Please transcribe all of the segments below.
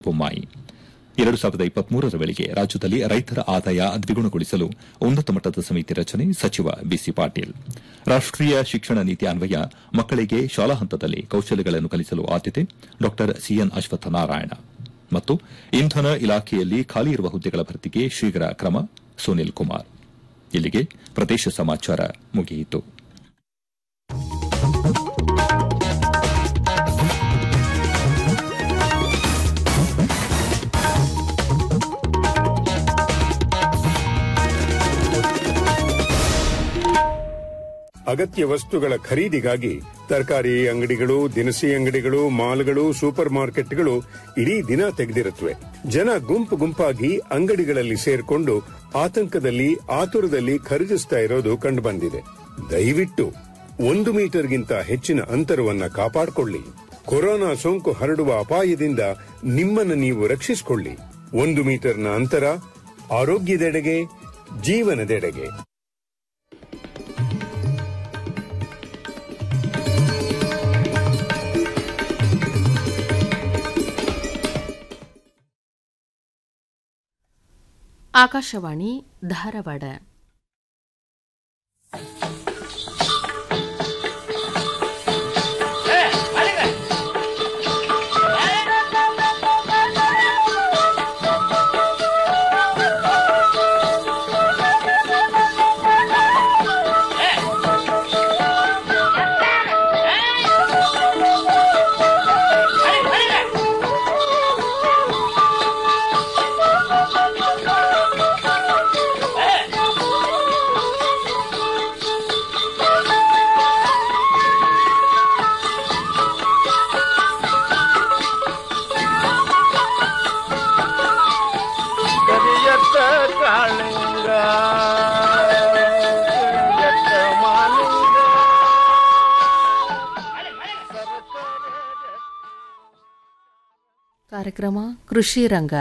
ಬೊಮ್ಮಾಯಿ ಎರಡು ಸಾವಿರದ ಇಪ್ಪತ್ಮೂರರ ವೇಳೆಗೆ ರಾಜ್ಯದಲ್ಲಿ ರೈತರ ಆದಾಯ ದ್ವಿಗುಣಗೊಳಿಸಲು ಉನ್ನತ ಮಟ್ಟದ ಸಮಿತಿ ರಚನೆ ಸಚಿವ ಬಿಸಿ ಪಾಟೀಲ್ ರಾಷ್ಟೀಯ ಶಿಕ್ಷಣ ನೀತಿ ಅನ್ವಯ ಮಕ್ಕಳಿಗೆ ಶಾಲಾ ಹಂತದಲ್ಲಿ ಕೌಶಲ್ಯಗಳನ್ನು ಕಲಿಸಲು ಆದ್ಯತೆ ಡಾ ಸಿಎನ್ ಅಶ್ವತ್ಥನಾರಾಯಣ ಮತ್ತು ಇಂಧನ ಇಲಾಖೆಯಲ್ಲಿ ಖಾಲಿ ಇರುವ ಹುದ್ದೆಗಳ ಭರ್ತಿಗೆ ಶೀಘ್ರ ಕ್ರಮ ಸುನಿಲ್ ಕುಮಾರ್ ಇಲ್ಲಿಗೆ ಪ್ರದೇಶ ಸಮಾಚಾರ ಮುಗಿಯಿತು ಅಗತ್ಯ ವಸ್ತುಗಳ ಖರೀದಿಗಾಗಿ ತರಕಾರಿ ಅಂಗಡಿಗಳು ದಿನಸಿ ಅಂಗಡಿಗಳು ಮಾಲ್ಗಳು ಸೂಪರ್ ಮಾರ್ಕೆಟ್ಗಳು ಇಡೀ ದಿನ ತೆಗೆದಿರುತ್ತವೆ ಜನ ಗುಂಪು ಗುಂಪಾಗಿ ಅಂಗಡಿಗಳಲ್ಲಿ ಸೇರ್ಕೊಂಡು ಆತಂಕದಲ್ಲಿ ಆತುರದಲ್ಲಿ ಖರೀದಿಸ್ತಾ ಇರೋದು ಕಂಡುಬಂದಿದೆ ದಯವಿಟ್ಟು ಒಂದು ಮೀಟರ್ಗಿಂತ ಹೆಚ್ಚಿನ ಅಂತರವನ್ನ ಕಾಪಾಡಿಕೊಳ್ಳಿ ಕೊರೋನಾ ಸೋಂಕು ಹರಡುವ ಅಪಾಯದಿಂದ ನಿಮ್ಮನ್ನು ನೀವು ರಕ್ಷಿಸಿಕೊಳ್ಳಿ ಒಂದು ಮೀಟರ್ನ ಅಂತರ ಆರೋಗ್ಯದೆಡೆಗೆ ಜೀವನದೆಡೆಗೆ ಆಕಾಶವಾಣಿ ಧಾರವಾಡ ಕರಿಯತ್ತ ಕಾಳಿಂಗ ಕರಿಯತ್ತ ಮಾಲಿಂಗ ಕಾರ್ಯಕ್ರಮ ಕೃಷಿ ರಂಗ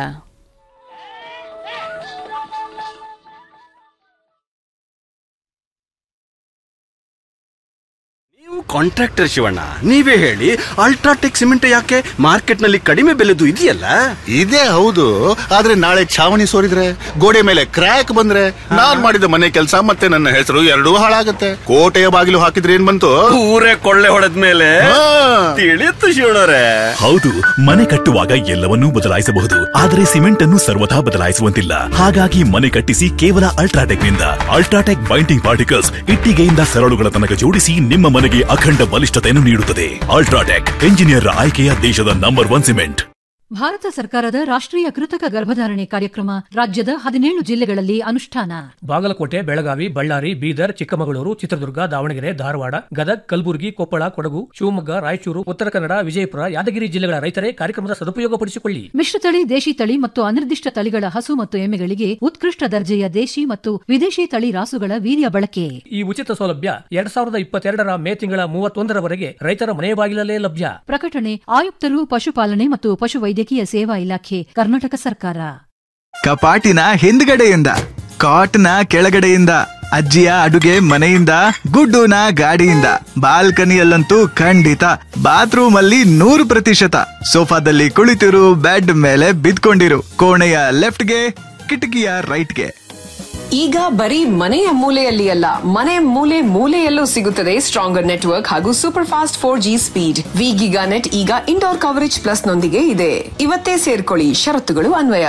ನೀವು ಕಾಂಟ್ರಾಕ್ಟರ್ ಶಿವಣ್ಣ ನೀವೇ ಹೇಳಿ ಅಲ್ಟ್ರಾಟೆಕ್ ಸಿಮೆಂಟ್ ಯಾಕೆ ಮಾರ್ಕೆಟ್ ನಲ್ಲಿ ಕಡಿಮೆ ಬೆಲೆದು ಇದೆಯಲ್ಲ ಇದೇ ಹೌದು ಆದ್ರೆ ನಾಳೆ ಛಾವಣಿ ಸೋರಿದ್ರೆ ಗೋಡೆ ಮೇಲೆ ಕ್ರ್ಯಾಕ್ ಬಂದ್ರೆ ನಾನ್ ಮಾಡಿದ ಮನೆ ಕೆಲಸ ಮತ್ತೆ ನನ್ನ ಹೆಸರು ಎರಡೂ ಹಾಳಾಗತ್ತೆ ಕೋಟೆಯ ಬಾಗಿಲು ಹಾಕಿದ್ರೆ ಏನ್ ಬಂತು ಊರೇ ಕೊಳ್ಳೆ ಹೊಡೆದ ಮೇಲೆ ಹಾ. ತಿಳಿಯುತ್ತು ಶಿವಣ್ಣರೇ ಹೌದು ಮನೆ ಕಟ್ಟುವಾಗ ಎಲ್ಲವನ್ನೂ ಬದಲಾಯಿಸಬಹುದು ಆದರೆ ಸಿಮೆಂಟ್ ಅನ್ನು ಸರ್ವಥಾ ಬದಲಾಯಿಸುವಂತಿಲ್ಲ ಹಾಗಾಗಿ ಮನೆ ಕಟ್ಟಿಸಿ ಕೇವಲ ಅಲ್ಟ್ರಾಟೆಕ್ ನಿಂದ ಅಲ್ಟ್ರಾಟೆಕ್ ಬೈಂಡಿಂಗ್ ಪಾರ್ಟಿಕಲ್ಸ್ ಇಟ್ಟಿಗೆಯಿಂದ ಸರಳುಗಳ ತನಕ ಜೋಡಿಸಿ ನಿಮ್ಮ ಮನೆಗೆ ಅಖಂಡ ಬಲಿಷ್ಠತೆಯನ್ನು ನೀಡುತ್ತದೆ ಅಲ್ಟ್ರಾಟೆಕ್ ಎಂಜಿನಿಯರ್ ಆಯ್ಕೆಯ ದೇಶದ ನಂಬರ್ ಒನ್ ಸಿಮೆಂಟ್ ಭಾರತ ಸರ್ಕಾರದ ರಾಷ್ಟ್ರೀಯ ಕೃತಕ ಗರ್ಭಧಾರಣೆ ಕಾರ್ಯಕ್ರಮ ರಾಜ್ಯದ ಹದಿನೇಳು ಜಿಲ್ಲೆಗಳಲ್ಲಿ ಅನುಷ್ಠಾನ ಬಾಗಲಕೋಟೆ ಬೆಳಗಾವಿ ಬಳ್ಳಾರಿ ಬೀದರ್ ಚಿಕ್ಕಮಗಳೂರು ಚಿತ್ರದುರ್ಗ ದಾವಣಗೆರೆ ಧಾರವಾಡ ಗದಗ್ ಕಲಬುರಗಿ ಕೊಪ್ಪಳ ಕೊಡಗು ಶಿವಮೊಗ್ಗ ರಾಯಚೂರು ಉತ್ತರ ಕನ್ನಡ ವಿಜಯಪುರ ಯಾದಗಿರಿ ಜಿಲ್ಲೆಗಳ ರೈತರೇ ಕಾರ್ಯಕ್ರಮದ ಸದುಪಯೋಗಪಡಿಸಿಕೊಳ್ಳಿ ಮಿಶ್ರತಳಿ ದೇಶಿ ತಳಿ ಮತ್ತು ಅನಿರ್ದಿಷ್ಟ ತಳಿಗಳ ಹಸು ಮತ್ತು ಎಮ್ಮೆಗಳಿಗೆ ಉತ್ಕೃಷ್ಟ ದರ್ಜೆಯ ದೇಶಿ ಮತ್ತು ವಿದೇಶಿ ತಳಿ ರಾಸುಗಳ ವೀರ್ಯ ಬಳಕೆ ಈ ಉಚಿತ ಸೌಲಭ್ಯ ಎರಡ್ ಸಾವಿರದ ಇಪ್ಪತ್ತೆರಡರ ಮೇ ತಿಂಗಳ ಮೂವತ್ತೊಂದರವರೆಗೆ ರೈತರ ಮನೆ ಬಾಗಿಲಲ್ಲೇ ಲಭ್ಯ ಪ್ರಕಟಣೆ ಆಯುಕ್ತರು ಪಶುಪಾಲನೆ ಮತ್ತು ಪಶುವೈದ್ಯಕೀಯ ಸೇವಾ ಇಲಾಖೆ ಕರ್ನಾಟಕ ಸರ್ಕಾರ ಕಪಾಟಿನ ಹಿಂದ್ಗಡೆಯಿಂದ ಕಾಟ್ನ ಕೆಳಗಡೆಯಿಂದ ಅಜ್ಜಿಯ ಅಡುಗೆ ಮನೆಯಿಂದ ಗುಡ್ಡುನ ಗಾಡಿಯಿಂದ ಬಾಲ್ಕನಿಯಲ್ಲಂತೂ ಖಂಡಿತ ಬಾತ್ರೂಮ್ ಅಲ್ಲಿ ನೂರು ಪ್ರತಿಶತ ಸೋಫಾದಲ್ಲಿ ಕುಳಿತಿರು ಬೆಡ್ ಮೇಲೆ ಬಿದ್ಕೊಂಡಿರು ಕೋಣೆಯ ಲೆಫ್ಟ್ಗೆ ಕಿಟಕಿಯ ರೈಟ್ಗೆ ಈಗ ಬರೀ ಮನೆಯ ಮೂಲೆಯಲ್ಲಿ ಅಲ್ಲ ಮನೆ ಮೂಲೆ ಮೂಲೆಯಲ್ಲೂ ಸಿಗುತ್ತದೆ ಸ್ಟ್ರಾಂಗರ್ ನೆಟ್ವರ್ಕ್ ಹಾಗೂ super fast four G speed Vi GIGAnet ಈಗ ಇಂಡೋರ್ ಕವರೇಜ್ ಪ್ಲಸ್ ನೊಂದಿಗೆ ಇದೆ ಇವತ್ತೇ ಸೇರ್ಕೊಳ್ಳಿ ಷರತ್ತುಗಳು ಅನ್ವಯ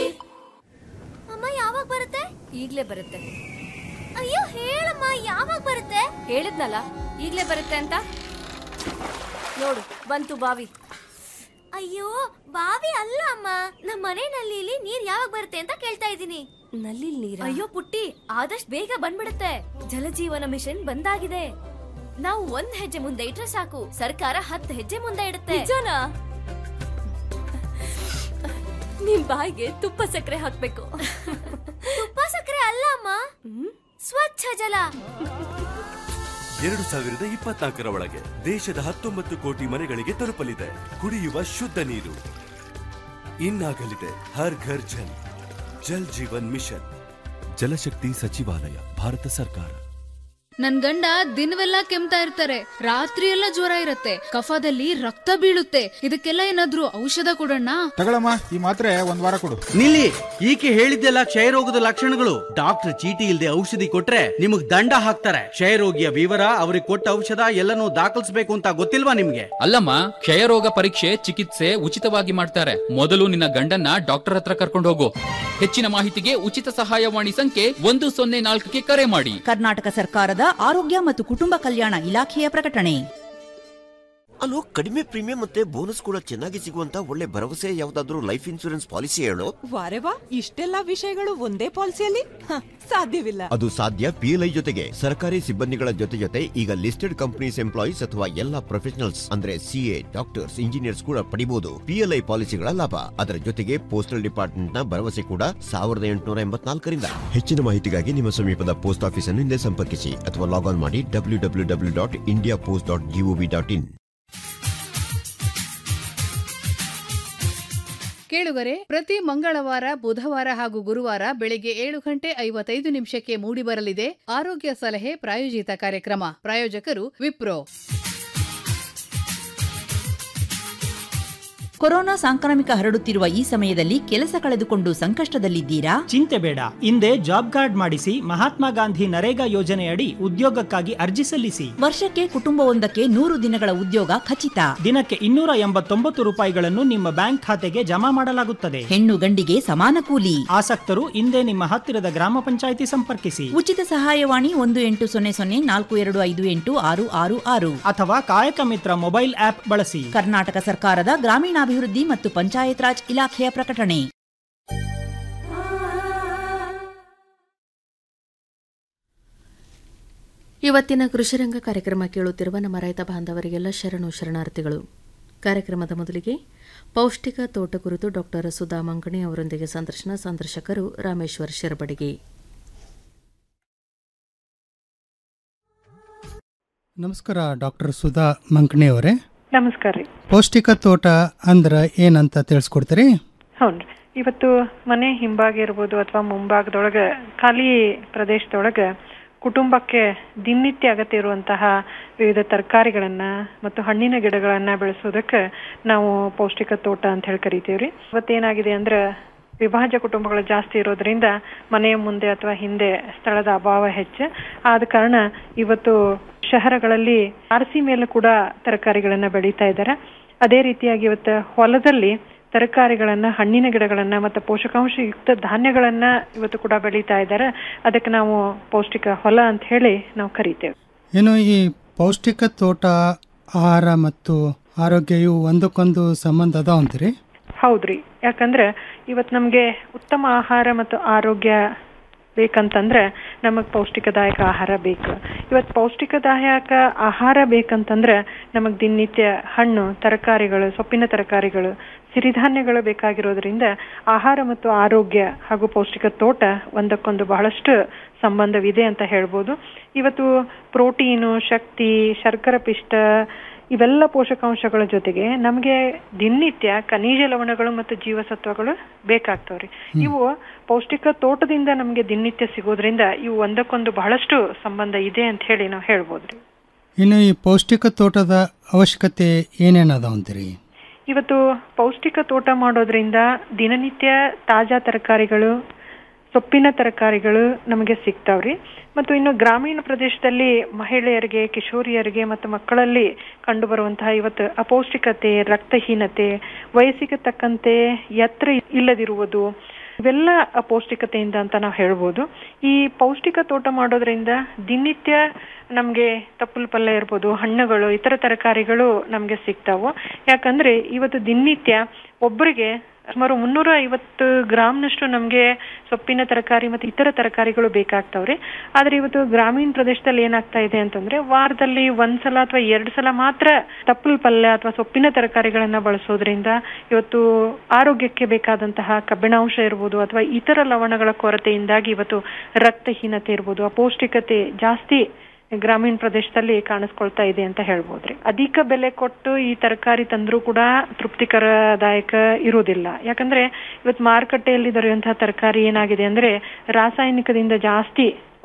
ಅಮ್ಮ ಯಾವಾಗ ಬರುತ್ತೆ ಈಗ್ಲೇ ಬರುತ್ತೆ ಅಯ್ಯೋ ಹೇಳಮ್ಮ ಯಾವಾಗ ಬರುತ್ತೆ ಹೇಳಿದ್ನಲ್ಲ ಈಗ್ಲೇ ಬರುತ್ತೆ ಅಂತ ನೋಡು ಬಂತು ಬಾವಿ ಅಯ್ಯೋ ಬಾವಿ ಅಲ್ಲ ಅಮ್ಮ ನಮ್ಮ ಮನೆ ನಲ್ಲಿಲಿ ನೀರ್ ಯಾವಾಗ ಬರುತ್ತೆ ಅಂತ ಕೇಳ್ತಾ ಇದ್ದೀನಿ ನಲ್ಲಿ ನೀರ ಅಯ್ಯೋ ಪುಟ್ಟಿ ಆದಷ್ಟು ಬೇಗ ಬಂದ್ಬಿಡುತ್ತೆ ಜಲಜೀವನ ಮಿಷನ್ ಬಂದಾಗಿದೆ ನಾವು ಒಂದ್ ಹೆಜ್ಜೆ ಮುಂದೆ ಇಟ್ರೆ ಸಾಕು ಸರ್ಕಾರ ಹತ್ತು ಹೆಜ್ಜೆ ಮುಂದೆ ಇಡುತ್ತೆ ನಿಜನಾ ನಿಮ್ ಬಾಯಿಗೆ ತುಪ್ಪ ಸಕ್ಕರೆ ಹಾಕ್ಬೇಕು ತುಪ್ಪ ಸಕ್ಕರೆ ಅಲ್ಲ ಅಮ್ಮ ಸ್ವಚ್ಛ ಜಲ ಎರಡು ಸಾವಿರದ ಇಪ್ಪತ್ನಾಲ್ಕರ ಒಳಗೆ ದೇಶದ ಹತ್ತೊಂಬತ್ತು ಕೋಟಿ ಮನೆಗಳಿಗೆ ತಲುಪಲಿದೆ ಕುಡಿಯುವ ಶುದ್ಧ ನೀರು ಇನ್ನಾಗಲಿದೆ ಹರ್ ಘರ್ ಜಲ್ ಜಲ್ ಜೀವನ್ ಮಿಷನ್ ಜಲಶಕ್ತಿ ಸಚಿವಾಲಯ ಭಾರತ ಸರ್ಕಾರ ನನ್ ಗಂಡ ದಿನವೆಲ್ಲ ಕೆಮ್ತಾ ಇರ್ತಾರೆ ರಾತ್ರಿ ಎಲ್ಲ ಜ್ವರ ಇರತ್ತೆ ಕಫದಲ್ಲಿ ರಕ್ತ ಬೀಳುತ್ತೆ ಇದಕ್ಕೆಲ್ಲ ಏನಾದ್ರೂ ಔಷಧ ಕೊಡೋಣ ತಗೊಳಮ್ಮ ಈ ಮಾತ್ರೆ ಒಂದ್ ವಾರ ಕೊಡು ನಿಲ್ಲಿ ಈಕೆ ಹೇಳಿದ್ದೆಲ್ಲ ಕ್ಷಯರೋಗದ ಲಕ್ಷಣಗಳು ಡಾಕ್ಟರ್ ಚೀಟಿ ಇಲ್ಲದೆ ಔಷಧಿ ಕೊಟ್ರೆ ನಿಮಗ್ ದಂಡ ಹಾಕ್ತಾರೆ ಕ್ಷಯರೋಗಿಯ ವಿವರ ಅವ್ರಿಗೆ ಕೊಟ್ಟ ಔಷಧ ಎಲ್ಲನೂ ದಾಖಲಿಸಬೇಕು ಅಂತ ಗೊತ್ತಿಲ್ವಾ ನಿಮ್ಗೆ ಅಲ್ಲಮ್ಮ ಕ್ಷಯರೋಗ ಪರೀಕ್ಷೆ ಚಿಕಿತ್ಸೆ ಉಚಿತವಾಗಿ ಮಾಡ್ತಾರೆ ಮೊದಲು ನಿನ್ನ ಗಂಡನ್ನ ಡಾಕ್ಟರ್ ಹತ್ರ ಕರ್ಕೊಂಡು ಹೋಗು ಹೆಚ್ಚಿನ ಮಾಹಿತಿಗೆ ಉಚಿತ ಸಹಾಯವಾಣಿ ಸಂಖ್ಯೆ ಒಂದು ಸೊನ್ನೆ ನಾಲ್ಕಕ್ಕೆ ಕರೆ ಮಾಡಿ ಕರ್ನಾಟಕ ಸರ್ಕಾರದ ಆರೋಗ್ಯ ಮತ್ತು ಕುಟುಂಬ ಕಲ್ಯಾಣ ಇಲಾಖೆಯ ಪ್ರಕಟಣೆ ಅಲ್ಲೋ ಕಡಿಮೆ ಪ್ರೀಮಿಯಂ ಮತ್ತೆ ಬೋನಸ್ ಕೂಡ ಚೆನ್ನಾಗಿ ಸಿಗುವಂತ ಒಳ್ಳೆ ಭರವಸೆ ಯಾವ್ದಾದ್ರು ಲೈಫ್ ಇನ್ಸೂರೆನ್ಸ್ ಪಾಲಿಸಿ ಹೇಳು ವಾರೆ ವಾ ಇಷ್ಟೆಲ್ಲ ವಿಷಯಗಳು ಒಂದೇ ಪಾಲಿಸಿಯಲ್ಲಿ ಹ, ಸಾಧ್ಯವಿಲ್ಲ ಅದು ಸಾಧ್ಯ ಪಿಎಲ್ಐ ಜೊತೆಗೆ ಸರ್ಕಾರಿ ಸಿಬ್ಬಂದಿಗಳ ಜೊತೆ ಜೊತೆ ಈಗ ಲಿಸ್ಟೆಡ್ ಕಂಪನೀಸ್ ಎಂಪ್ಲಾಯೀಸ್ ಅಥವಾ ಎಲ್ಲಾ ಪ್ರೊಫೆಷನಲ್ಸ್ ಅಂದ್ರೆ ಸಿಎ ಡಾಕ್ಟರ್ಸ್ ಇಂಜಿನಿಯರ್ಸ್ ಕೂಡ ಪಡಿಬಹುದು ಪಿಎಲ್ಐ ಪಾಲಿಸಿಗಳ ಲಾಭ ಅದರ ಜೊತೆಗೆ ಪೋಸ್ಟಲ್ ಡಿಪಾರ್ಟ್ಮೆಂಟ್ ನ ಭರವಸೆ ಕೂಡ ಸಾವಿರದ ಎಂಟುನೂರ ಎಂಬತ್ನಾಲ್ಕರಿಂದ ಹೆಚ್ಚಿನ ಮಾಹಿತಿಗಾಗಿ ನಿಮ್ಮ ಸಮೀಪದ ಪೋಸ್ಟ್ ಆಫೀಸ್ ಅನ್ನು ಹಿಂದೆ ಸಂಪರ್ಕಿಸಿ ಅಥವಾ ಲಾಗ್ ಆನ್ ಮಾಡಿ W W W dot India Post dot GOV dot in ಕೇಳುಗರೆ ಪ್ರತಿ ಮಂಗಳವಾರ ಬುಧವಾರ ಹಾಗೂ ಗುರುವಾರ ಬೆಳಿಗ್ಗೆ ಏಳು ಗಂಟೆ ಐವತ್ತೈದು ನಿಮಿಷಕ್ಕೆ ಮೂಡಿಬರಲಿದೆ ಆರೋಗ್ಯ ಸಲಹೆ ಪ್ರಾಯೋಜಿತ ಕಾರ್ಯಕ್ರಮ ಪ್ರಾಯೋಜಕರು ವಿಪ್ರೋ ಕೊರೋನಾ ಸಾಂಕ್ರಾಮಿಕ ಹರಡುತ್ತಿರುವ ಈ ಸಮಯದಲ್ಲಿ ಕೆಲಸ ಕಳೆದುಕೊಂಡು ಸಂಕಷ್ಟದಲ್ಲಿದ್ದೀರಾ ಚಿಂತೆ ಬೇಡ ಹಿಂದೆ ಜಾಬ್ ಕಾರ್ಡ್ ಮಾಡಿಸಿ ಮಹಾತ್ಮ ಗಾಂಧಿ ನರೇಗಾ ಯೋಜನೆಯಡಿ ಉದ್ಯೋಗಕ್ಕಾಗಿ ಅರ್ಜಿ ಸಲ್ಲಿಸಿ ವರ್ಷಕ್ಕೆ ಕುಟುಂಬವೊಂದಕ್ಕೆ ನೂರು ದಿನಗಳ ಉದ್ಯೋಗ ಖಚಿತ ದಿನಕ್ಕೆ ಇನ್ನೂರ ಎಂಬತ್ತೊಂಬತ್ತು ರೂಪಾಯಿಗಳನ್ನು ನಿಮ್ಮ ಬ್ಯಾಂಕ್ ಖಾತೆಗೆ ಜಮಾ ಮಾಡಲಾಗುತ್ತದೆ ಹೆಣ್ಣು ಗಂಡಿಗೆ ಸಮಾನ ಕೂಲಿ ಆಸಕ್ತರು ಹಿಂದೆ ನಿಮ್ಮ ಹತ್ತಿರದ ಗ್ರಾಮ ಪಂಚಾಯಿತಿ ಸಂಪರ್ಕಿಸಿ ಉಚಿತ ಸಹಾಯವಾಣಿ ಒಂದು ಎಂಟು ಸೊನ್ನೆ ಸೊನ್ನೆ ನಾಲ್ಕು ಎರಡು ಐದು ಎಂಟು ಆರು ಆರು ಆರು ಅಥವಾ ಕಾಯಕ ಮಿತ್ರ ಮೊಬೈಲ್ ಆಪ್ ಬಳಸಿ ಕರ್ನಾಟಕ ಸರ್ಕಾರದ ಗ್ರಾಮೀಣಾಭಿವೃದ್ಧಿ ಮತ್ತು ಪಂಚಾಯತ್ ರಾಜ್ ಇಲಾಖೆಯ ಪ್ರಕಟಣೆ ಇವತ್ತಿನ ಕೃಷಿರಂಗ ಕಾರ್ಯಕ್ರಮ ಕೇಳುತ್ತಿರುವ ನಮ್ಮ ರೈತ ಬಾಂಧವರಿಗೆಲ್ಲ ಶರಣು ಶರಣಾರ್ಥಿಗಳು ಕಾರ್ಯಕ್ರಮದ ಮೊದಲಿಗೆ ಪೌಷ್ಟಿಕ ತೋಟ ಕುರಿತು ಡಾಕ್ಟರ್ ಸುಧಾ ಮಂಗಣಿ ಅವರೊಂದಿಗೆ ಸಂದರ್ಶನ ಸಂದರ್ಶಕರು ರಾಮೇಶ್ವರ್ ಶೆರಬಡಗಿ ನಮಸ್ಕಾರ ಡಾಕ್ಟರ್ ಸುಧಾ ಮಂಕಣಿ ಅವರೇ ನಮಸ್ಕಾರ ರೀ ಪೌಷ್ಟಿಕ ತೋಟ ಅಂದ್ರ ಏನಂತ ತಿಳಿಸ್ಕೊಡ್ತೀರಿ ಹೌನ್ರಿ ಇವತ್ತು ಮನೆ ಹಿಂಭಾಗ ಇರ್ಬೋದು ಅಥವಾ ಮುಂಭಾಗದೊಳಗ ಖಾಲಿ ಪ್ರದೇಶದೊಳಗ ಕುಟುಂಬಕ್ಕೆ ದಿನನಿತ್ಯ ಅಗತ್ಯ ಇರುವಂತಹ ವಿವಿಧ ತರಕಾರಿಗಳನ್ನ ಮತ್ತು ಹಣ್ಣಿನ ಗಿಡಗಳನ್ನ ಬೆಳೆಸೋದಕ್ಕೆ ನಾವು ಪೌಷ್ಟಿಕ ತೋಟ ಅಂತ ಹೇಳಿ ಕರಿತೀವ್ರಿ ಇವತ್ತೇನಾಗಿದೆ ಅಂದ್ರೆ ವಿಭಾಜ್ಯ ಕುಟುಂಬಗಳು ಜಾಸ್ತಿ ಇರೋದ್ರಿಂದ ಮನೆಯ ಮುಂದೆ ಅಥವಾ ಹಿಂದೆ ಸ್ಥಳದ ಅಭಾವ ಹೆಚ್ಚು ಆದ ಕಾರಣ ಇವತ್ತು ಶಹರಗಳಲ್ಲಿ ಅರಸಿ ಮೇಲೆ ಕೂಡ ತರಕಾರಿಗಳನ್ನ ಬೆಳೀತಾ ಇದ್ದಾರೆ ಅದೇ ರೀತಿಯಾಗಿ ಇವತ್ತು ಹೊಲದಲ್ಲಿ ತರಕಾರಿಗಳನ್ನ ಹಣ್ಣಿನ ಗಿಡಗಳನ್ನ ಮತ್ತು ಪೋಷಕಾಂಶಯುಕ್ತ ಧಾನ್ಯಗಳನ್ನ ಇವತ್ತು ಕೂಡ ಬೆಳೀತಾ ಇದ್ದಾರೆ ಅದಕ್ಕೆ ನಾವು ಪೌಷ್ಟಿಕ ಹೊಲ ಅಂತ ಹೇಳಿ ನಾವು ಕರಿತೇವೆ ಏನು ಈ ಪೌಷ್ಟಿಕ ತೋಟ ಆಹಾರ ಮತ್ತು ಆರೋಗ್ಯ ಇವು ಒಂದಕ್ಕೊಂದು ಸಂಬಂಧ ಅದಾವ ಅಂತೀರಿ ಹೌದ್ರಿ ಯಾಕಂದ್ರೆ ಇವತ್ತು ನಮ್ಗೆ ಉತ್ತಮ ಆಹಾರ ಮತ್ತು ಆರೋಗ್ಯ ಬೇಕಂತಂದ್ರೆ ನಮಗ್ ಪೌಷ್ಟಿಕದಾಯಕ ಆಹಾರ ಬೇಕು ಇವತ್ತು ಪೌಷ್ಟಿಕದಾಯಕ ಆಹಾರ ಬೇಕಂತಂದ್ರೆ ನಮಗ್ ದಿನನಿತ್ಯ ಹಣ್ಣು ತರಕಾರಿಗಳು ಸೊಪ್ಪಿನ ತರಕಾರಿಗಳು ಸಿರಿಧಾನ್ಯಗಳು ಬೇಕಾಗಿರೋದ್ರಿಂದ ಆಹಾರ ಮತ್ತು ಆರೋಗ್ಯ ಹಾಗೂ ಪೌಷ್ಟಿಕ ತೋಟ ಒಂದಕ್ಕೊಂದು ಬಹಳಷ್ಟು ಸಂಬಂಧವಿದೆ ಅಂತ ಹೇಳ್ಬೋದು ಇವತ್ತು ಪ್ರೋಟೀನು ಶಕ್ತಿ ಶರ್ಕರ ಪಿಷ್ಟ ಇವೆಲ್ಲ ಪೋಷಕಾಂಶಗಳ ಜೊತೆಗೆ ನಮಗೆ ದಿನನಿತ್ಯ ಖನಿಜ ಲವಣಗಳು ಮತ್ತು ಜೀವಸತ್ವಗಳು ಬೇಕಾಗ್ತಾವ್ರಿ ಇವು ಪೌಷ್ಟಿಕ ತೋಟದಿಂದ ನಮಗೆ ದಿನನಿತ್ಯ ಸಿಗೋದ್ರಿಂದ ಇವು ಒಂದಕ್ಕೊಂದು ಬಹಳಷ್ಟು ಸಂಬಂಧ ಇದೆ ಅಂತ ಹೇಳಿ ನಾವು ಹೇಳ್ಬೋದ್ರಿ ಇನ್ನು ಈ ಪೌಷ್ಟಿಕ ತೋಟದ ಅವಶ್ಯಕತೆ ಏನೇನು ಅದಾವ ಅಂತೀರಿ ಇವತ್ತು ಪೌಷ್ಟಿಕ ತೋಟ ಮಾಡೋದ್ರಿಂದ ದಿನನಿತ್ಯ ತಾಜಾ ತರಕಾರಿಗಳು ಸೊಪ್ಪಿನ ತರಕಾರಿಗಳು ನಮಗೆ ಸಿಗ್ತಾವ್ರಿ ಮತ್ತು ಇನ್ನು ಗ್ರಾಮೀಣ ಪ್ರದೇಶದಲ್ಲಿ ಮಹಿಳೆಯರಿಗೆ ಕಿಶೋರಿಯರಿಗೆ ಮತ್ತು ಮಕ್ಕಳಲ್ಲಿ ಕಂಡು ಬರುವಂತಹ ಇವತ್ತು ಅಪೌಷ್ಟಿಕತೆ ರಕ್ತಹೀನತೆ ವಯಸ್ಸಿಗೆ ತಕ್ಕಂತೆ ಎತ್ತರ ಇಲ್ಲದಿರುವುದು ಇವೆಲ್ಲ ಅಪೌಷ್ಟಿಕತೆಯಿಂದ ಅಂತ ನಾವು ಹೇಳ್ಬೋದು ಈ ಪೌಷ್ಟಿಕ ತೋಟ ಮಾಡೋದ್ರಿಂದ ದಿನನಿತ್ಯ ನಮಗೆ ತಪ್ಪಲು ಪಲ್ಯ ಇರ್ಬೋದು ಹಣ್ಣುಗಳು ಇತರ ತರಕಾರಿಗಳು ನಮಗೆ ಸಿಗ್ತಾವು ಯಾಕಂದ್ರೆ ಇವತ್ತು ದಿನನಿತ್ಯ ಒಬ್ಬರಿಗೆ ಸುಮಾರು ಮುನ್ನೂರ ಐವತ್ತು ಗ್ರಾಮ್ನಷ್ಟು ನಮಗೆ ಸೊಪ್ಪಿನ ತರಕಾರಿ ಮತ್ತು ಇತರ ತರಕಾರಿಗಳು ಬೇಕಾಗ್ತಾವ್ರಿ ಆದ್ರೆ ಇವತ್ತು ಗ್ರಾಮೀಣ ಪ್ರದೇಶದಲ್ಲಿ ಏನಾಗ್ತಾ ಇದೆ ಅಂತಂದ್ರೆ ವಾರದಲ್ಲಿ ಒಂದ್ಸಲ ಅಥವಾ ಎರಡು ಸಲ ಮಾತ್ರ ತಪ್ಪಲ್ ಪಲ್ಯ ಅಥವಾ ಸೊಪ್ಪಿನ ತರಕಾರಿಗಳನ್ನ ಬಳಸೋದ್ರಿಂದ ಇವತ್ತು ಆರೋಗ್ಯಕ್ಕೆ ಬೇಕಾದಂತಹ ಕಬ್ಬಿಣಾಂಶ ಇರ್ಬೋದು ಅಥವಾ ಇತರ ಲವಣಗಳ ಕೊರತೆಯಿಂದಾಗಿ ಇವತ್ತು ರಕ್ತಹೀನತೆ ಇರ್ಬೋದು ಅಪೌಷ್ಟಿಕತೆ ಜಾಸ್ತಿ ಗ್ರಾಮೀಣ ಪ್ರದೇಶದಲ್ಲಿ ಕಾಣಿಸ್ಕೊಳ್ತಾ ಇದೆ ಅಂತ ಹೇಳ್ಬೋದ್ರಿ ಅಧಿಕ ಬೆಲೆ ಕೊಟ್ಟು ಈ ತರಕಾರಿ ತಂದ್ರೂ ಕೂಡ ತೃಪ್ತಿಕರದಾಯಕ ಇರುವುದಿಲ್ಲ ಯಾಕಂದ್ರೆ ಇವತ್ತು ಮಾರುಕಟ್ಟೆಯಲ್ಲಿ ದೊರೆಯುವಂತಹ ತರಕಾರಿ ಏನಾಗಿದೆ ಅಂದ್ರೆ ರಾಸಾಯನಿಕದಿಂದ ಜಾಸ್ತಿ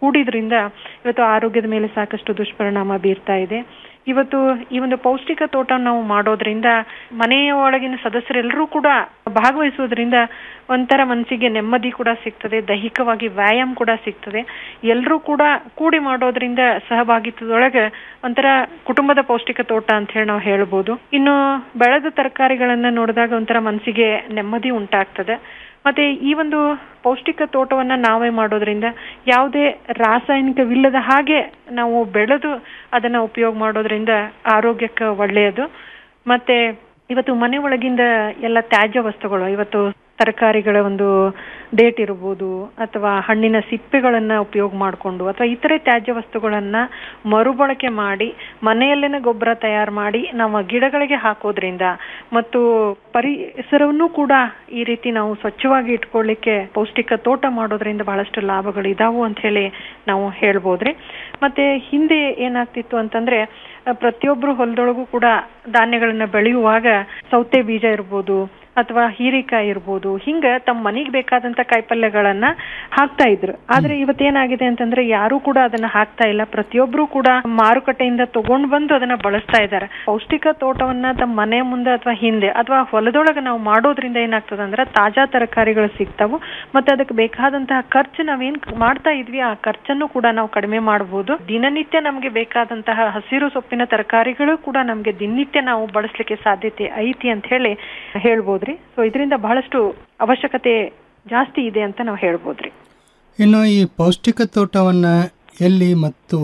ಕೂಡಿದ್ರಿಂದ ಇವತ್ತು ಆರೋಗ್ಯದ ಮೇಲೆ ಸಾಕಷ್ಟು ದುಷ್ಪರಿಣಾಮ ಬೀರ್ತಾ ಇದೆ ಇವತ್ತು ಈ ಒಂದು ಪೌಷ್ಟಿಕ ತೋಟ ನಾವು ಮಾಡೋದ್ರಿಂದ ಮನೆಯ ಒಳಗಿನ ಸದಸ್ಯರೆಲ್ಲರೂ ಕೂಡ ಭಾಗವಹಿಸೋದ್ರಿಂದ ಒಂಥರ ಮನಸ್ಸಿಗೆ ನೆಮ್ಮದಿ ಕೂಡ ಸಿಗ್ತದೆ ದೈಹಿಕವಾಗಿ ವ್ಯಾಯಾಮ ಕೂಡ ಸಿಗ್ತದೆ ಎಲ್ಲರೂ ಕೂಡ ಕೂಡಿ ಮಾಡೋದ್ರಿಂದ ಸಹಭಾಗಿತ್ವದೊಳಗೆ ಒಂಥರ ಕುಟುಂಬದ ಪೌಷ್ಟಿಕ ತೋಟ ಅಂತ ಹೇಳಿ ನಾವು ಹೇಳ್ಬೋದು ಇನ್ನು ಬೆಳೆದ ತರಕಾರಿಗಳನ್ನ ನೋಡಿದಾಗ ಒಂಥರ ಮನಸ್ಸಿಗೆ ನೆಮ್ಮದಿ ಉಂಟಾಗ್ತದೆ ಮತ್ತೆ ಈ ಒಂದು ಪೌಷ್ಟಿಕ ತೋಟವನ್ನ ನಾವೇ ಮಾಡೋದ್ರಿಂದ ಯಾವುದೇ ರಾಸಾಯನಿಕವಿಲ್ಲದ ಹಾಗೆ ನಾವು ಬೆಳೆದು ಅದನ್ನ ಉಪಯೋಗ ಮಾಡೋದ್ರಿಂದ ಆರೋಗ್ಯಕ್ಕೆ ಒಳ್ಳೆಯದು ಮತ್ತೆ ಇವತ್ತು ಮನೆ ಒಳಗಿಂದ ಎಲ್ಲ ತ್ಯಾಜ್ಯ ವಸ್ತುಗಳು ಇವತ್ತು ತರಕಾರಿಗಳ ಒಂದು ಡೇಟ್ ಇರ್ಬೋದು ಅಥವಾ ಹಣ್ಣಿನ ಸಿಪ್ಪೆಗಳನ್ನ ಉಪಯೋಗ ಮಾಡಿಕೊಂಡು ಅಥವಾ ಇತರೆ ತ್ಯಾಜ್ಯ ವಸ್ತುಗಳನ್ನ ಮರುಬಳಕೆ ಮಾಡಿ ಮನೆಯಲ್ಲೇನೆ ಗೊಬ್ಬರ ತಯಾರು ಮಾಡಿ ನಾವು ಗಿಡಗಳಿಗೆ ಹಾಕೋದ್ರಿಂದ ಮತ್ತು ಪರಿಸರವನ್ನು ಕೂಡ ಈ ರೀತಿ ನಾವು ಸ್ವಚ್ಛವಾಗಿ ಇಟ್ಕೊಳ್ಳಿಕ್ಕೆ ಪೌಷ್ಟಿಕ ತೋಟ ಮಾಡೋದ್ರಿಂದ ಬಹಳಷ್ಟು ಲಾಭಗಳು ಇದಾವು ಅಂತ ಹೇಳಿ ನಾವು ಹೇಳ್ಬೋದ್ರಿ ಮತ್ತೆ ಹಿಂದೆ ಏನಾಗ್ತಿತ್ತು ಅಂತಂದ್ರೆ ಅಹ್, ಪ್ರತಿಯೊಬ್ರು ಹೊಲದೊಳಗೂ ಕೂಡ ಧಾನ್ಯಗಳನ್ನ ಬೆಳೆಯುವಾಗ ಸೌತೆ ಬೀಜ ಇರ್ಬೋದು ಅಥವಾ ಹೀರೆಕಾಯಿ ಇರ್ಬೋದು ಹಿಂಗ ತಮ್ಮ ಮನೆಗೆ ಬೇಕಾದಂತ ಕಾಯಿಪಲ್ಯಗಳನ್ನ ಹಾಕ್ತಾ ಇದ್ರು ಆದ್ರೆ ಇವತ್ತೇನಾಗಿದೆ ಅಂತಂದ್ರೆ ಯಾರು ಕೂಡ ಅದನ್ನ ಹಾಕ್ತಾ ಇಲ್ಲ ಪ್ರತಿಯೊಬ್ರು ಕೂಡ ಮಾರುಕಟ್ಟೆಯಿಂದ ತಗೊಂಡ್ ಬಂದು ಅದನ್ನ ಬಳಸ್ತಾ ಇದ್ದಾರೆ ಪೌಷ್ಟಿಕ ತೋಟವನ್ನ ತಮ್ಮ ಮನೆ ಮುಂದೆ ಅಥವಾ ಹಿಂದೆ ಅಥವಾ ಹೊಲದೊಳಗೆ ನಾವು ಮಾಡೋದ್ರಿಂದ ಏನಾಗ್ತದೆ ಅಂದ್ರೆ ತಾಜಾ ತರಕಾರಿಗಳು ಸಿಗ್ತಾವು ಮತ್ತೆ ಅದಕ್ಕೆ ಬೇಕಾದಂತಹ ಖರ್ಚು ನಾವೇನ್ ಮಾಡ್ತಾ ಇದ್ವಿ ಆ ಖರ್ಚನ್ನು ಕೂಡ ನಾವು ಕಡಿಮೆ ಮಾಡಬಹುದು ದಿನನಿತ್ಯ ನಮ್ಗೆ ಬೇಕಾದಂತಹ ಹಸಿರು ಸೊಪ್ಪಿನ ತರಕಾರಿಗಳು ಕೂಡ ನಮ್ಗೆ ದಿನನಿತ್ಯ ನಾವು ಬಳಸಲಿಕ್ಕೆ ಸಾಧ್ಯತೆ ಐತಿ ಅಂತ ಹೇಳಿ ಹೇಳ್ಬೋದ್ರಿ ಸೊ ಇದರಿಂದ ಬಹಳಷ್ಟು ಅವಶ್ಯಕತೆ ಜಾಸ್ತಿ ಇದೆ ಅಂತ ನಾವು ಹೇಳ್ಬೋದ್ರಿ ಇನ್ನು ಈ ಪೌಷ್ಟಿಕ ತೋಟವನ್ನು ಎಲ್ಲಿ ಮತ್ತು